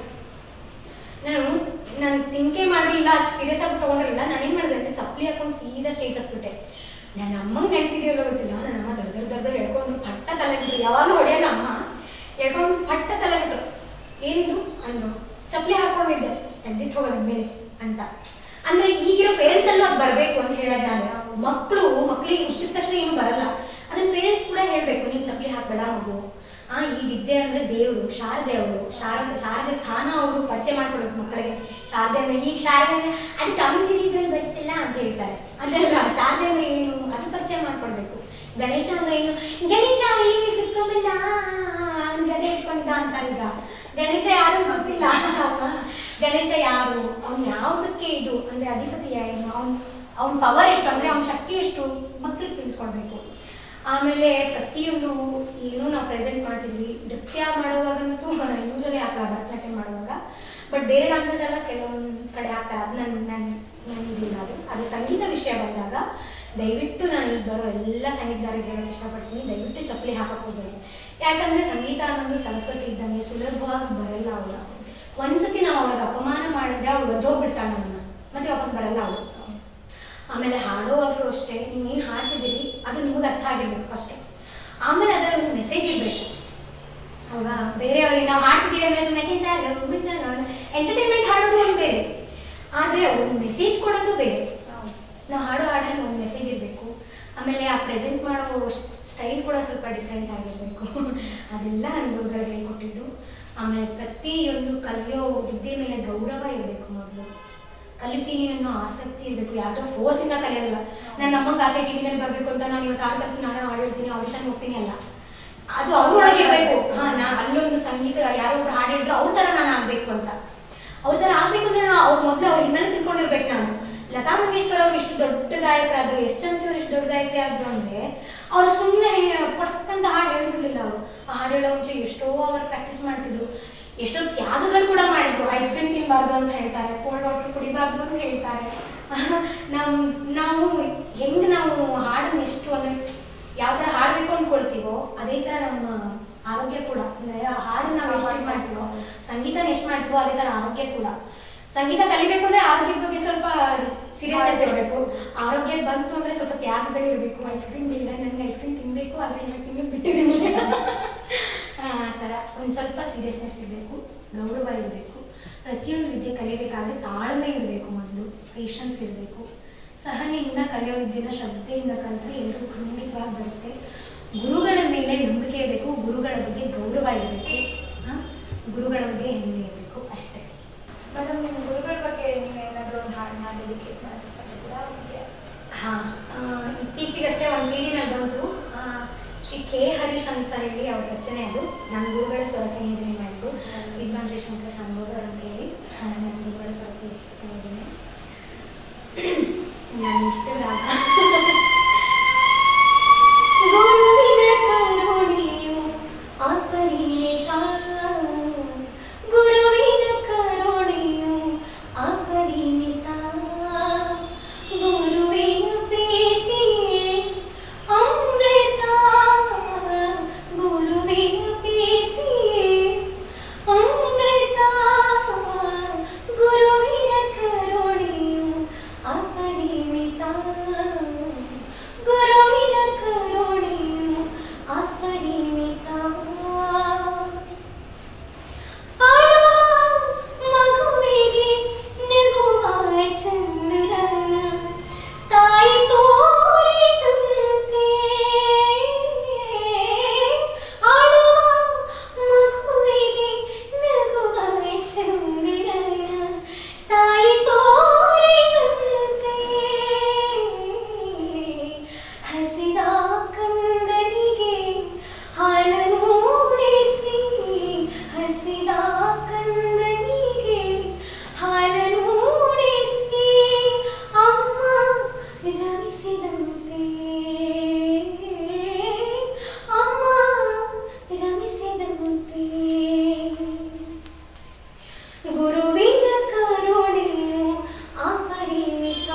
ನಾನು ನಾನು ತಿಂಕೆ ಮಾಡಲಿಲ್ಲ ಅಷ್ಟು ಸೀರಿಯಸ್ ಆಗಿ ತಗೊಂಡಿರಲಿಲ್ಲ ನಾನು ಏನು ಮಾಡಿದೆ ಅಂದ್ರೆ ಚಪ್ಪಲಿ ಹಾಕೊಂಡು ಸೀದಾ ಸ್ಟೇಜ್ ಹತ್ಬಿಟ್ಟೆ ನನ್ನ ಅಮ್ಮಂಗೆ ನೆನಪಿದೆಯಲ್ಲ ಗೊತ್ತಿಲ್ಲ ನನ್ನ ಅಮ್ಮ ದೊಡ್ಡ ದೊಡ್ಡ ಹೇಳ್ಕೊಂಡು ಪಟ್ಟ ತಲೆ ಬಿಟ್ರು ಯಾವಾಗಲೂ ಹೊಡೆಯಲ್ಲ ಅಮ್ಮ ಹೇಳ್ಕೊಂಡು ಪಟ್ಟ ತಲೆ ಬಿಟ್ರು ಏನಿದು ಅಂದ್ರು ಚಪ್ಪಲಿ ಹಾಕೊಂಡಿದ್ದೆ ತೆಗ್ದಿಟ್ಟು ಹೋಗೋದು ಮೇಲೆ ಅಂತ ಅಂದ್ರೆ ಈಗಿರೋ ಪೇರೆಂಟ್ಸ್ ಅಲ್ಲೂ ಅದು ಬರಬೇಕು ಅಂತ ಹೇಳೋದು ನಾನು ಮಕ್ಕಳು ಮಕ್ಕಳಿಗೆ ಹುಟ್ಟಿದ ತಕ್ಷಣ ಏನು ಬರಲ್ಲ ಅದನ್ನ ಪೇರೆಂಟ್ಸ್ ಕೂಡ ಹೇಳ್ಬೇಕು ನೀನ್ ಚಪ್ಪಲಿ ಹಾಕ್ಬೇಡ ಮಗು ಆ ಈ ವಿದ್ಯೆ ಅಂದ್ರೆ ದೇವರು ಶಾರದೆ ಅವರು ಶಾರದೆ ಶಾರದೆ ಸ್ಥಾನ ಅವರು ಪರಿಚಯ ಮಾಡ್ಕೊಡ್ಬೇಕು ಮಕ್ಕಳಿಗೆ ಶಾರದೆ ಅಂದ್ರೆ ಈಗ ಶಾರದೆ ಅಂದ್ರೆ ಅದು ಟಾಮಿನ್ ಇದ್ರಲ್ಲಿ ಬರ್ತಿಲ್ಲ ಅಂತ ಹೇಳ್ತಾರೆ ಅದೆಲ್ಲ ಶಾರದೆ ಅಂದ್ರೆ ಏನು ಅದು ಪರಿಚಯ ಮಾಡ್ಕೊಡ್ಬೇಕು ಗಣೇಶ ಅಂದ್ರೆ ಏನು ಗಣೇಶ ಇಲ್ಲಿ ಕುತ್ಕೊಂಡ್ ಬಂದ ಅವ್ನ್ ಗದೆ ಇಟ್ಕೊಂಡಿದ್ದ ಅಂತಾರೆ ಈಗ ಗಣೇಶ ಯಾರು ಗೊತ್ತಿಲ್ಲ ಅಲ್ವಾ? ಗಣೇಶ ಯಾರು ಅವ್ನ್ ಯಾವ್ದಕ್ಕೆ ಇದು ಅಂದ್ರೆ ಅಧಿಪತಿ ಏನು ಅವ್ನ್ ಅವ್ನ ಪವರ್ ಎಷ್ಟು ಅಂದ್ರೆ ಅವ್ನ ಶಕ್ತಿ ಎಷ್ಟು ಮಕ್ಳಿಗೆ ತಿಳಿಸ್ಕೊಡ್ಬೇಕು ಆಮೇಲೆ ಪ್ರತಿಯೊಂದು ಏನು ನಾವು ಪ್ರೆಸೆಂಟ್ ಮಾಡ್ತಿದ್ವಿ ನೃತ್ಯ ಮಾಡುವಾಗಂತೂ ಯೂಶಲಿ ಹಾಕಲ್ಲ ಭರತನಾಟ್ಯ ಮಾಡುವಾಗ ಬಟ್ ಬೇರೆ ಡಾನ್ಸಸ್ ಎಲ್ಲ ಕೆಲವೊಂದು ಕಡೆ ಹಾಕ್ತಾರೆ ಅದು ನನ್ನ ನನ್ನ ನನ್ನ ಇದಿಲ್ಲ ಅದು ಅದು ಸಂಗೀತ ವಿಷಯ ಬಂದಾಗ ದಯವಿಟ್ಟು ನಾನು ಈಗ ಬರೋ ಎಲ್ಲ ಸಂಗೀತಗಾರರಿಗೆ ಹೇಳೋಕೆ ಇಷ್ಟಪಡ್ತೀನಿ ದಯವಿಟ್ಟು ಚಪ್ಪಲಿ ಹಾಕಕ್ಕೆ ಹೋಗ್ಬೇಡಿ ಯಾಕಂದ್ರೆ ಸಂಗೀತ ಅನ್ನೋದು ಸರಸ್ವತಿ ಇದ್ದಂಗೆ ಸುಲಭವಾಗಿ ಬರಲ್ಲ ಅವಳು ಒಂದ್ಸತಿ ನಾವು ಅವಳಿಗೆ ಅಪಮಾನ ಮಾಡಿದ್ರೆ ಅವಳು ಒದ್ದೋಗ್ಬಿಡ್ತಾಳೆ ನಮ್ಮನ್ನ ಮತ್ತೆ ವಾಪಸ್ ಬರಲ್ಲ ಅವಳು ಆಮೇಲೆ ಹಾಡೋವಾಗಲೂ ಅಷ್ಟೇ ನೀವು ಏನು ಹಾಡ್ತಿದ್ದೀರಿ ಅದು ನಿಮಗೆ ಅರ್ಥ ಆಗಿರ್ಬೇಕು ಫಸ್ಟ್ ಆಮೇಲೆ ಅದರಲ್ಲಿ ಒಂದು ಮೆಸೇಜ್ ಇರಬೇಕು ಹೌದಾ ಬೇರೆಯವ್ರಿಗೆ ನಾವು ಹಾಡ್ತಿದ್ದೀವಿ ಅಂದ್ರೆ ಸುಮ್ಮನೆ ಕಿಂಚಾಲ ಎಂಟರ್ಟೈನ್ಮೆಂಟ್ ಹಾಡೋದು ಒಂದು ಬೇರೆ ಆದರೆ ಒಂದು ಮೆಸೇಜ್ ಕೊಡೋದು ಬೇರೆ ನಾವು ಹಾಡೋ ಹಾಡಲ್ಲಿ ಒಂದು ಮೆಸೇಜ್ ಇರಬೇಕು ಆಮೇಲೆ ಆ ಪ್ರೆಸೆಂಟ್ ಮಾಡೋ ಸ್ಟೈಲ್ ಕೂಡ ಸ್ವಲ್ಪ ಡಿಫ್ರೆಂಟ್ ಆಗಿರಬೇಕು ಅದೆಲ್ಲ ನನ್ನ ಗುರುಗಳು ಹೇಳ್ಕೊಟ್ಟಿದ್ದು ಆಮೇಲೆ ಪ್ರತಿಯೊಂದು ಕಲಿಯೋ ವಿದ್ಯೆ ಮೇಲೆ ಗೌರವ ಇರಬೇಕು ಮೊದಲು ಕಲಿತೀನಿ ಅನ್ನೋ ಆಸಕ್ತಿ ಇರಬೇಕು ಯಾವುದೋ ಫೋರ್ಸಿಂದ ಕಲಿಯೋಲ್ಲ ನನ್ನ ನಮಗೆ ಆಸೆ ಟಿವಿನಲ್ಲಿ ಬರಬೇಕು ಅಂತ ನಾನು ಇವತ್ತು ಹಾಡು ಕಲ್ತು ನಾಳೆ ಹಾಡಿರ್ತೀನಿ ಆಡಿಷನ್ ಹೋಗ್ತೀನಿ ಅಲ್ಲ ಅದು ಅವ್ರೊಳಗೆ ಇರಬೇಕು ಹಾ ನಾ ಅಲ್ಲೊಂದು ಸಂಗೀತ ಯಾರೋ ಒಬ್ರು ಹಾಡಿದ್ರು ಅವ್ರ ತರ ನಾನು ಆಗ್ಬೇಕು ಅಂತ ಅವ್ರ ತರ ಆಗ್ಬೇಕು ಅಂದ್ರೆ ನಾವು ಅವ್ರ ಮೊದಲು ಅವ್ರ ಹಿನ್ನೆಲೆ ತಿಳ್ಕೊಂಡಿರ್ಬೇಕು ನಾನು ಲತಾ ಮಂಗೇಶ್ಕರ್ ಅವ್ರು ಇಷ್ಟು ದೊಡ್ಡ ಗಾಯಕರಾದ್ರು ಎಷ್ಟು ಜನಕ್ಕೆ ಅವ್ರು ಇಷ್ಟು ದೊಡ್ಡ ಗಾಯಕರಾದ್ರು ಅಂದ್ರೆ ಅವ್ರು ಸುಮ್ಮನೆ ಪಟ್ಕಂತ ಹಾಡು ಹೇಳ್ಬಿಡ್ಲಿಲ್ಲ ಅವರು ಆ ಹಾಡು ಹೇಳೋ ಮುಂಚೆ ಎಷ್ಟೋ ಅವರು ಪ್ರಾಕ್ಟೀಸ್ ಮಾಡ್ತಿದ್ರು ಎಷ್ಟೋ ತ್ಯಾಗಗಳು ಕೂಡ ಮಾಡಿದ್ರು ಐಸ್ ಕ್ರೀಮ್ ತಿನ್ಬಾರ್ದು ಅಂತ ಹೇಳ್ತಾರೆ ಕೋಲ್ಡ್ ವಾಟರ್ ಕುಡಿಬಾರ್ದು ಅಂತ ಹೇಳ್ತಾರೆ ನಮ್ ನಾವು ಹೆಂಗ್ ನಾವು ಹಾಡನ್ನ ಎಷ್ಟು ಅಂದ್ರೆ ಯಾವ ತರ ಹಾಡ್ಬೇಕು ಅನ್ಕೊಳ್ತೀವೋ ಅದೇ ತರ ನಮ್ಮ ಆರೋಗ್ಯ ಕೂಡ ಅಂದ್ರೆ ಆ ಹಾಡನ್ನ ನಾವು ಎಷ್ಟು ಇದ್ ಮಾಡ್ತೀವೋ ಸಂಗೀತನ ಎಷ್ಟು ಮಾಡ್ತೀವೋ ಅದೇ ತರ ಆರೋಗ್ಯ ಕೂಡ ಸಂಗೀತ ಕಲಿಬೇಕು ಅಂದ್ರೆ ಆರೋಗ್ಯದ ಬಗ್ಗೆ ಸ್ವಲ್ಪ ಸೀರಿಯಸ್ನೆಸ್ ಇರಬೇಕು ಆರೋಗ್ಯ ಬಂತು ಅಂದ್ರೆ ಸ್ವಲ್ಪ ತ್ಯಾಗಗಳಿರ್ಬೇಕು ಐಸ್ ಕ್ರೀಮ್ ಬೇಡ ನನಗೆ ಐಸ್ ಕ್ರೀಮ್ ತಿನ್ಬೇಕು ಆದ್ರೆ ಇವಾಗ ತಿನ್ನೋದು ಬಿಟ್ಟಿದ್ದೀನಿ ಆ ಥರ ಒಂದು ಸ್ವಲ್ಪ ಸೀರಿಯಸ್ನೆಸ್ ಇರಬೇಕು ಗೌರವ ಇರಬೇಕು ಪ್ರತಿಯೊಂದು ವಿದ್ಯೆ ಕಲಿಬೇಕಾದ್ರೆ ತಾಳ್ಮೆ ಇರಬೇಕು ಮೊದಲು ಪೇಷನ್ಸ್ ಇರಬೇಕು ಸಹನೆಯಿಂದ ಕಲಿಯೋ ವಿದ್ಯೆನ ಶ್ರದ್ಧೆಯಿಂದ ಕಲಿತ್ರೆ ಎಲ್ರಿಗೂ ಖಂಡಿತವಾಗಿ ಬರುತ್ತೆ ಗುರುಗಳ ಮೇಲೆ ನಂಬಿಕೆ ಇರಬೇಕು ಗುರುಗಳ ಬಗ್ಗೆ ಗೌರವ ಇರಬೇಕು ಗುರುಗಳ ಬಗ್ಗೆ ಹೆಮ್ಮೆ ಇರಬೇಕು ಅಷ್ಟೇ ಮೇಡಮ್ ನಿಮ್ಮ ಗುರುಗಳ ಬಗ್ಗೆ ನೀವು ಏನಾದರೂ ಒಂದು ಹಾಡು ಮಾಡಿ ಡೆಡಿಕೇಟ್ ಮಾಡೋಕ್ಕೆ ಇಷ್ಟಪಡ್ತೀರಾ ಅವ್ರಿಗೆ ಹಾ ಆ, ಇತ್ತೀಚೆಗಷ್ಟೇ ಒಂದು ಸೀರಿಯಲ್ ಬಂತು ಆ, ಶ್ರೀ ಕೆ ಹರೀಶ್ ಅಂತ ಹೇಳಿ ಅವ್ರ ರಚನೆ ಅದು ನನ್ನ ಗುರುಗಳ ಸ್ವರ ಸಂಯೋಜನೆ ಮಾಡಿದ್ದು ವಿದ್ವಾನ್ ಶ್ರೀ ಶಂಕರ ಶಾಂಬೋಗರ್ ಅಂತ ಹೇಳಿ ಆ, ನನ್ನ ಗುರುಗಳ ಸ್ವರ ಸಂಯೋಜ- ಸಂಯೋಜನೆ ನನ್ನ ಇಷ್ಟದ ಗುರುವಿನ ಕರುಣೆಯು ಅಪರಿಮಿತ ಗುರುವಿನ ಕರುಣೆಯು ಅಪರಿಮಿತ ಗುರುವಿನ ಪ್ರೀತಿಯೇ ಅಮೃತ ಗುರುವಿನ ಪ್ರೀತಿಯೇ ಅಮೃತ ಗುರುವಿನ ಕರುಣೆಯು ಅಪರಿಮಿತ ಗುರುವಿನ ಕರುಣೆಯು ಅಪರಿಮಿತ ಅಳುವ ಮಗುವಿಗೆ ನಗುವ ಚಂದ್ರನ ತಾಯಿ ತೋರಿದಂತೆ ಅಳುವ ಮಗುವಿಗೆ ನಗುವ ಚಂದ್ರನ ತಾಯಿ ತೋರಿದಂತೆ ಹಸಿದ ಕಂದನಿಗೆ ಹಾಲನೂಡಿಸಿ ಹಸಿದ ಕಂದನಿಗೆ ಹಾಲನೂಡಿಸಿ ಅಮ್ಮ ರಮಿಸಿದಂತೆ ಅಮ್ಮ ರಮಿಸಿದಂತೆ ಗುರುವಿನ ಕರುಣೆಯು ಅಪರಿಮಿತ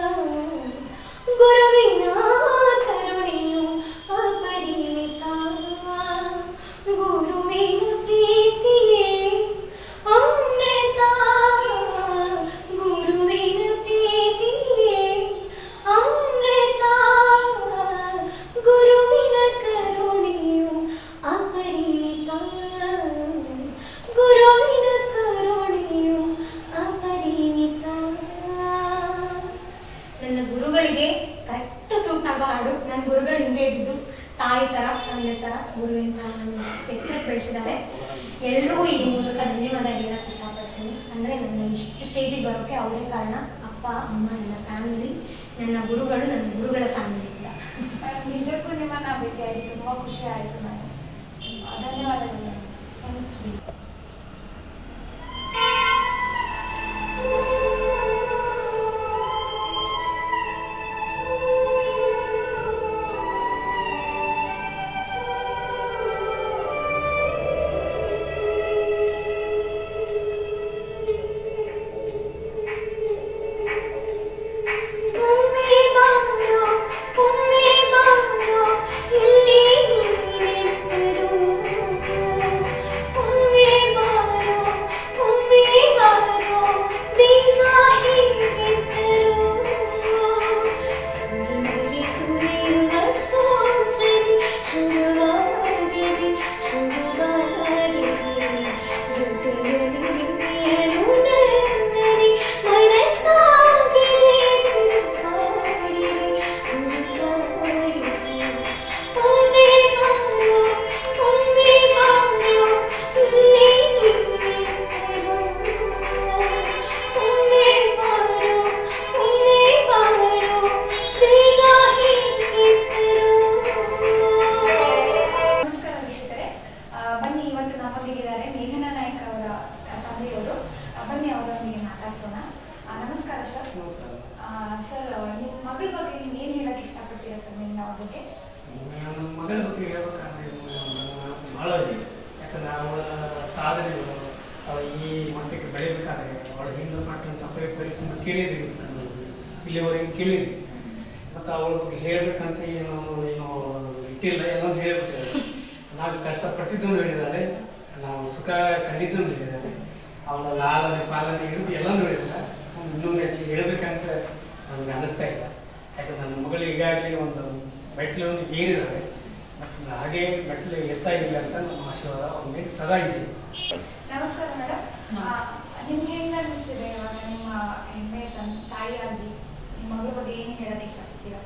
ಗುರುವಿನ ಕರುಣೆಯು ಅಪರಿಮಿತ ಗುರುವಿನ ಪ್ರೀತಿಯೇ ಅಮೃತ ಗುರುವಿನ ಪ್ರೀತಿಯೇ ಅಮೃತ ಗುರುವಿನ ಕರುಣೆಯು ಅಪರಿಮಿತ ಗುರುವಿನ ಕರುಣೆಯು ಅಪರಿಮಿತ ನನ್ನ ಗುರುಗಳಿಗೆ ಕರೆಕ್ಟ್ ಸೂಟ್ ಆಗೋ ಹಾಡು ನನ್ನ ಗುರುಗಳು ಹಿಂಗೆ ಇದ್ದು ತಾಯಿ ತರ ತಂದೆ ತರ ಗುರುವಿನ ತರ ನನ್ನ ಎಕ್ಸ್ಪೆಕ್ಟ್ ಬೆಳೆಸಿದ್ದಾರೆ ಎಲ್ರಿಗೂ ಈ ಮೂಲಕ ಧನ್ಯವಾದ ಹೇಳಕ್ ಇಷ್ಟಪಡ್ತೀನಿ ಅಂದ್ರೆ ನನ್ನ ಇಷ್ಟು ಸ್ಟೇಜಿಗೆ ಬರೋಕೆ ಅವರೇ ಕಾರಣ ಅಪ್ಪ ಅಮ್ಮ ನನ್ನ ಫ್ಯಾಮಿಲಿ ನನ್ನ ಗುರುಗಳು ನನ್ನ ಗುರುಗಳ ಫ್ಯಾಮಿಲಿ ಕೂಡ ಮೇಡಮ್ ನಿಜಕ್ಕೂ ನಿಮ್ಮನ್ನ ಭೇಟಿಯಾಗಿ ತುಂಬ ಖುಷಿ ಆಯಿತು ಮೇಡಮ್ ಧನ್ಯವಾದಗಳು ಮೇಡಮ್ ಥ್ಯಾಂಕ್ ಯು ಒಮ್ಮೆ ಬಾರೋ ಒಮ್ಮೆ ಬಾರೋ ಇಲ್ಲಿ ನೀನೆಂದರು ಒಮ್ಮೆ ನಮಸ್ಕಾರ ಸರ್ ನಿಮ್ಮ ಮಗಳ ಬಗ್ಗೆ ನೀವು ಏನು ಹೇಳಕ್ ಇಷ್ಟಪಡ್ತೀರಾ ಸರ್ ನಿಮ್ಮ ಬಗ್ಗೆ ನನ್ನ ಮಗಳ ಬಗ್ಗೆ ಹೇಳ್ಬೇಕಾದ್ರೆ ನನ್ನ ಭಾಳ ಇದೆ ಯಾಕಂದ್ರೆ ಅವಳ ಸಾಧನೆಗಳು ಅವಳ ಈ ಮಟ್ಟಕ್ಕೆ ಬೆಳಿಬೇಕಾದ್ರೆ ಅವಳ ಹಿಂದೆ ಪಟ್ಟಂಥ ಪರಿ ಪರಿಶ್ರಮ ಕೇಳಿದ್ದೀವಿ ನಾನು ಇಲ್ಲಿವರೆಗೆ ಕೇಳಿದ್ವಿ ಮತ್ತು ಅವಳ ಬಗ್ಗೆ ಹೇಳ್ಬೇಕಂತ ಏನು ಏನು ಇಟ್ಟಿಲ್ಲ ಎಲ್ಲ ಹೇಳ್ಬಿಟ್ಟಿದ್ದಾರೆ ನಾವು ಕಷ್ಟಪಟ್ಟಿದ್ದನ್ನು ಹೇಳಿದ್ದಾಳೆ ನಾವು ಸುಖ ಕಂಡಿದ್ದನ್ನು ಹೇಳಿದ್ದಾಳೆ ಅವಳ ಲಾಲನೆ ಪಾಲನೆ ಹಿಡಿದು ಎಲ್ಲನೂ ಹೇಳಿಲ್ಲ ಇನ್ನೂ ಹೆಚ್ಚಿಗೆ ಹೇಳ್ಬೇಕಂತ ನನಗೆ ಅನಿಸ್ತಾ ಇಲ್ಲ ಯಾಕಂದ್ರೆ ನನ್ನ ಮಗಳು ಈಗಾಗಲೇ ಒಂದು ಮೆಟ್ಲನ್ನು ಏರಿದ್ದಾರೆ ಮತ್ತು ಹಾಗೆ ಮೆಟ್ಲು ಏರ್ತಾ ಇಲ್ಲ ಅಂತ ನಮ್ಮ ಆಶೀರ್ವಾದ ಅವ್ರ ಮೇಲೆ ಸದಾ ಇದೆ ನಮಸ್ಕಾರ ಮೇಡಮ್ ನಿಮ್ಗೆ ಹೆಂಗ್ ಅನಿಸ್ತಿದೆ ಇವಾಗ ನಿಮ್ಮ ಹೆಮ್ಮೆ ತನ್ ತಾಯಿಯಾಗಿ ನಿಮ್ಮ ಮಗಳ ಬಗ್ಗೆ ಏನು ಹೇಳಕ್ ಇಷ್ಟಪಡ್ತೀರಾ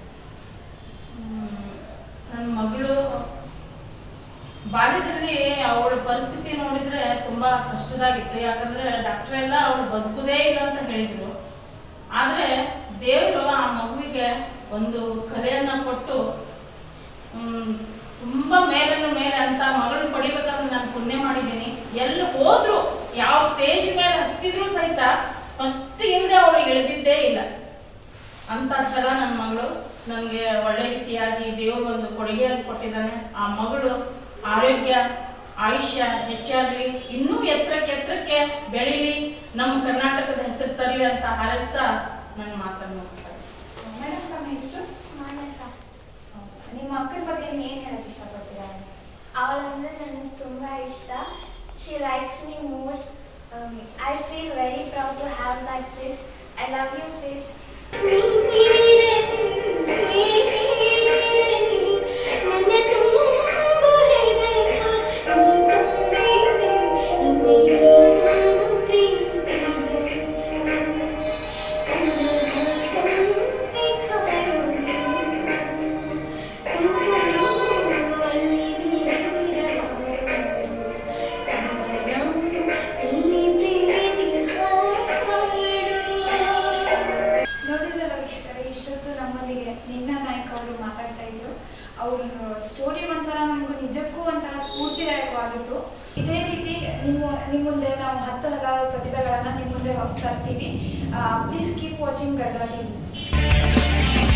ನನ್ನ ಮಗಳು ಬಾಲ್ಯದಲ್ಲಿ ಅವಳ ಪರಿಸ್ಥಿತಿ ನೋಡಿದ್ರೆ ತುಂಬಾ ಕಷ್ಟದಾಗಿತ್ತು ಯಾಕಂದ್ರೆ ಡಾಕ್ಟರ್ ಎಲ್ಲ ಅವಳು ಬದುಕುದೇ ಇಲ್ಲ ಅಂತ ಹೇಳಿದ್ರು ಆದ್ರೆ ದೇವರು ಆ ಮಗುವಿಗೆ ಒಂದು ಕಲೆಯನ್ನ ಕೊಟ್ಟು ಹ್ಮ್, ತುಂಬಾ ಮೇಲನ್ನು ಮೇಲೆ ಅಂತ ಮಗಳನ್ನ ಪಡಿಬೇಕಾದ್ರೆ ನಾನು ಪುಣ್ಯ ಮಾಡಿದ್ದೀನಿ ಎಲ್ಲಿ ಹೋದ್ರು ಯಾವ ಸ್ಟೇಜ್ ಮೇಲೆ ಹತ್ತಿದ್ರು ಸಹಿತ ಫಸ್ಟ್ ಇಲ್ಲದೆ ಅವಳು ಇಳಿದಿದ್ದೇ ಇಲ್ಲ ಅಂತ ಛಲ ನನ್ನ ಮಗಳು ನನಗೆ ಒಳ್ಳೆ ರೀತಿಯಾಗಿ ದೇವರು ಒಂದು ಕೊಡುಗೆಯನ್ನು ಕೊಟ್ಟಿದ್ದಾನೆ ಆ ಮಗಳು ಆರೋಗ್ಯ ಆಯುಷ್ಯ ಹೆಚ್ಚಾಗ್ಲಿ ಇನ್ನೂ ಎತ್ತರಕ್ಕೆ ಎತ್ತರಕ್ಕೆ ಬೆಳೀಲಿ ನಮ್ಮ ಕರ್ನಾಟಕದ ಹೆಸರು ತರಲಿ ಅಂತ ಹಾರೈಸ್ತಾ ನನ್ನ ಮಾತನ್ನು ಮುಗಿಸ್ತಾರೆ ಮೇಡಮ್ ತಮ್ಮ ಹೆಸರು ಮಾನಸ ನಿಮ್ಮ ಅಕ್ಕನ ಬಗ್ಗೆ ನೀವು ಏನು ಹೇಳಕ್ ಇಷ್ಟಪಡ್ತೀರಾ ಅವಳಂದ್ರೆ ನನಗೆ ತುಂಬ ಇಷ್ಟ she likes me more I feel very proud to have that sis I love you sis ನೋಡಿದ್ರಲ್ಲ ವೀಕ್ಷಕರೇ ಇಷ್ಟೊತ್ತು ನಮ್ಮೊಂದಿಗೆ ನಿನ್ನ ನಾಯಕ್ ಅವರು ಮಾತಾಡ್ತಾ ಇದ್ರು ಅವ್ರ ಸ್ಟೋರಿ ಒಂಥರ ನಮಗೂ ನಿಜಕ್ಕೂ ಒಂಥರ ಸ್ಫೂರ್ತಿದಾಯಕವಾಗಿತ್ತು ಇದೇ ರೀತಿ ನಿಮ್ಮ ನಿಮ್ಮ ಮುಂದೆ ನಾವು ಹತ್ತು ಹಲವಾರು ಪ್ರತಿಭೆಗಳನ್ನ ನಿಮ್ಮ ಮುಂದೆ ತರ್ತೀವಿ ಪ್ಲೀಸ್ ಕೀಪ್ ವಾಚಿಂಗ್ ಗಡ್ಡ ಟಿವಿ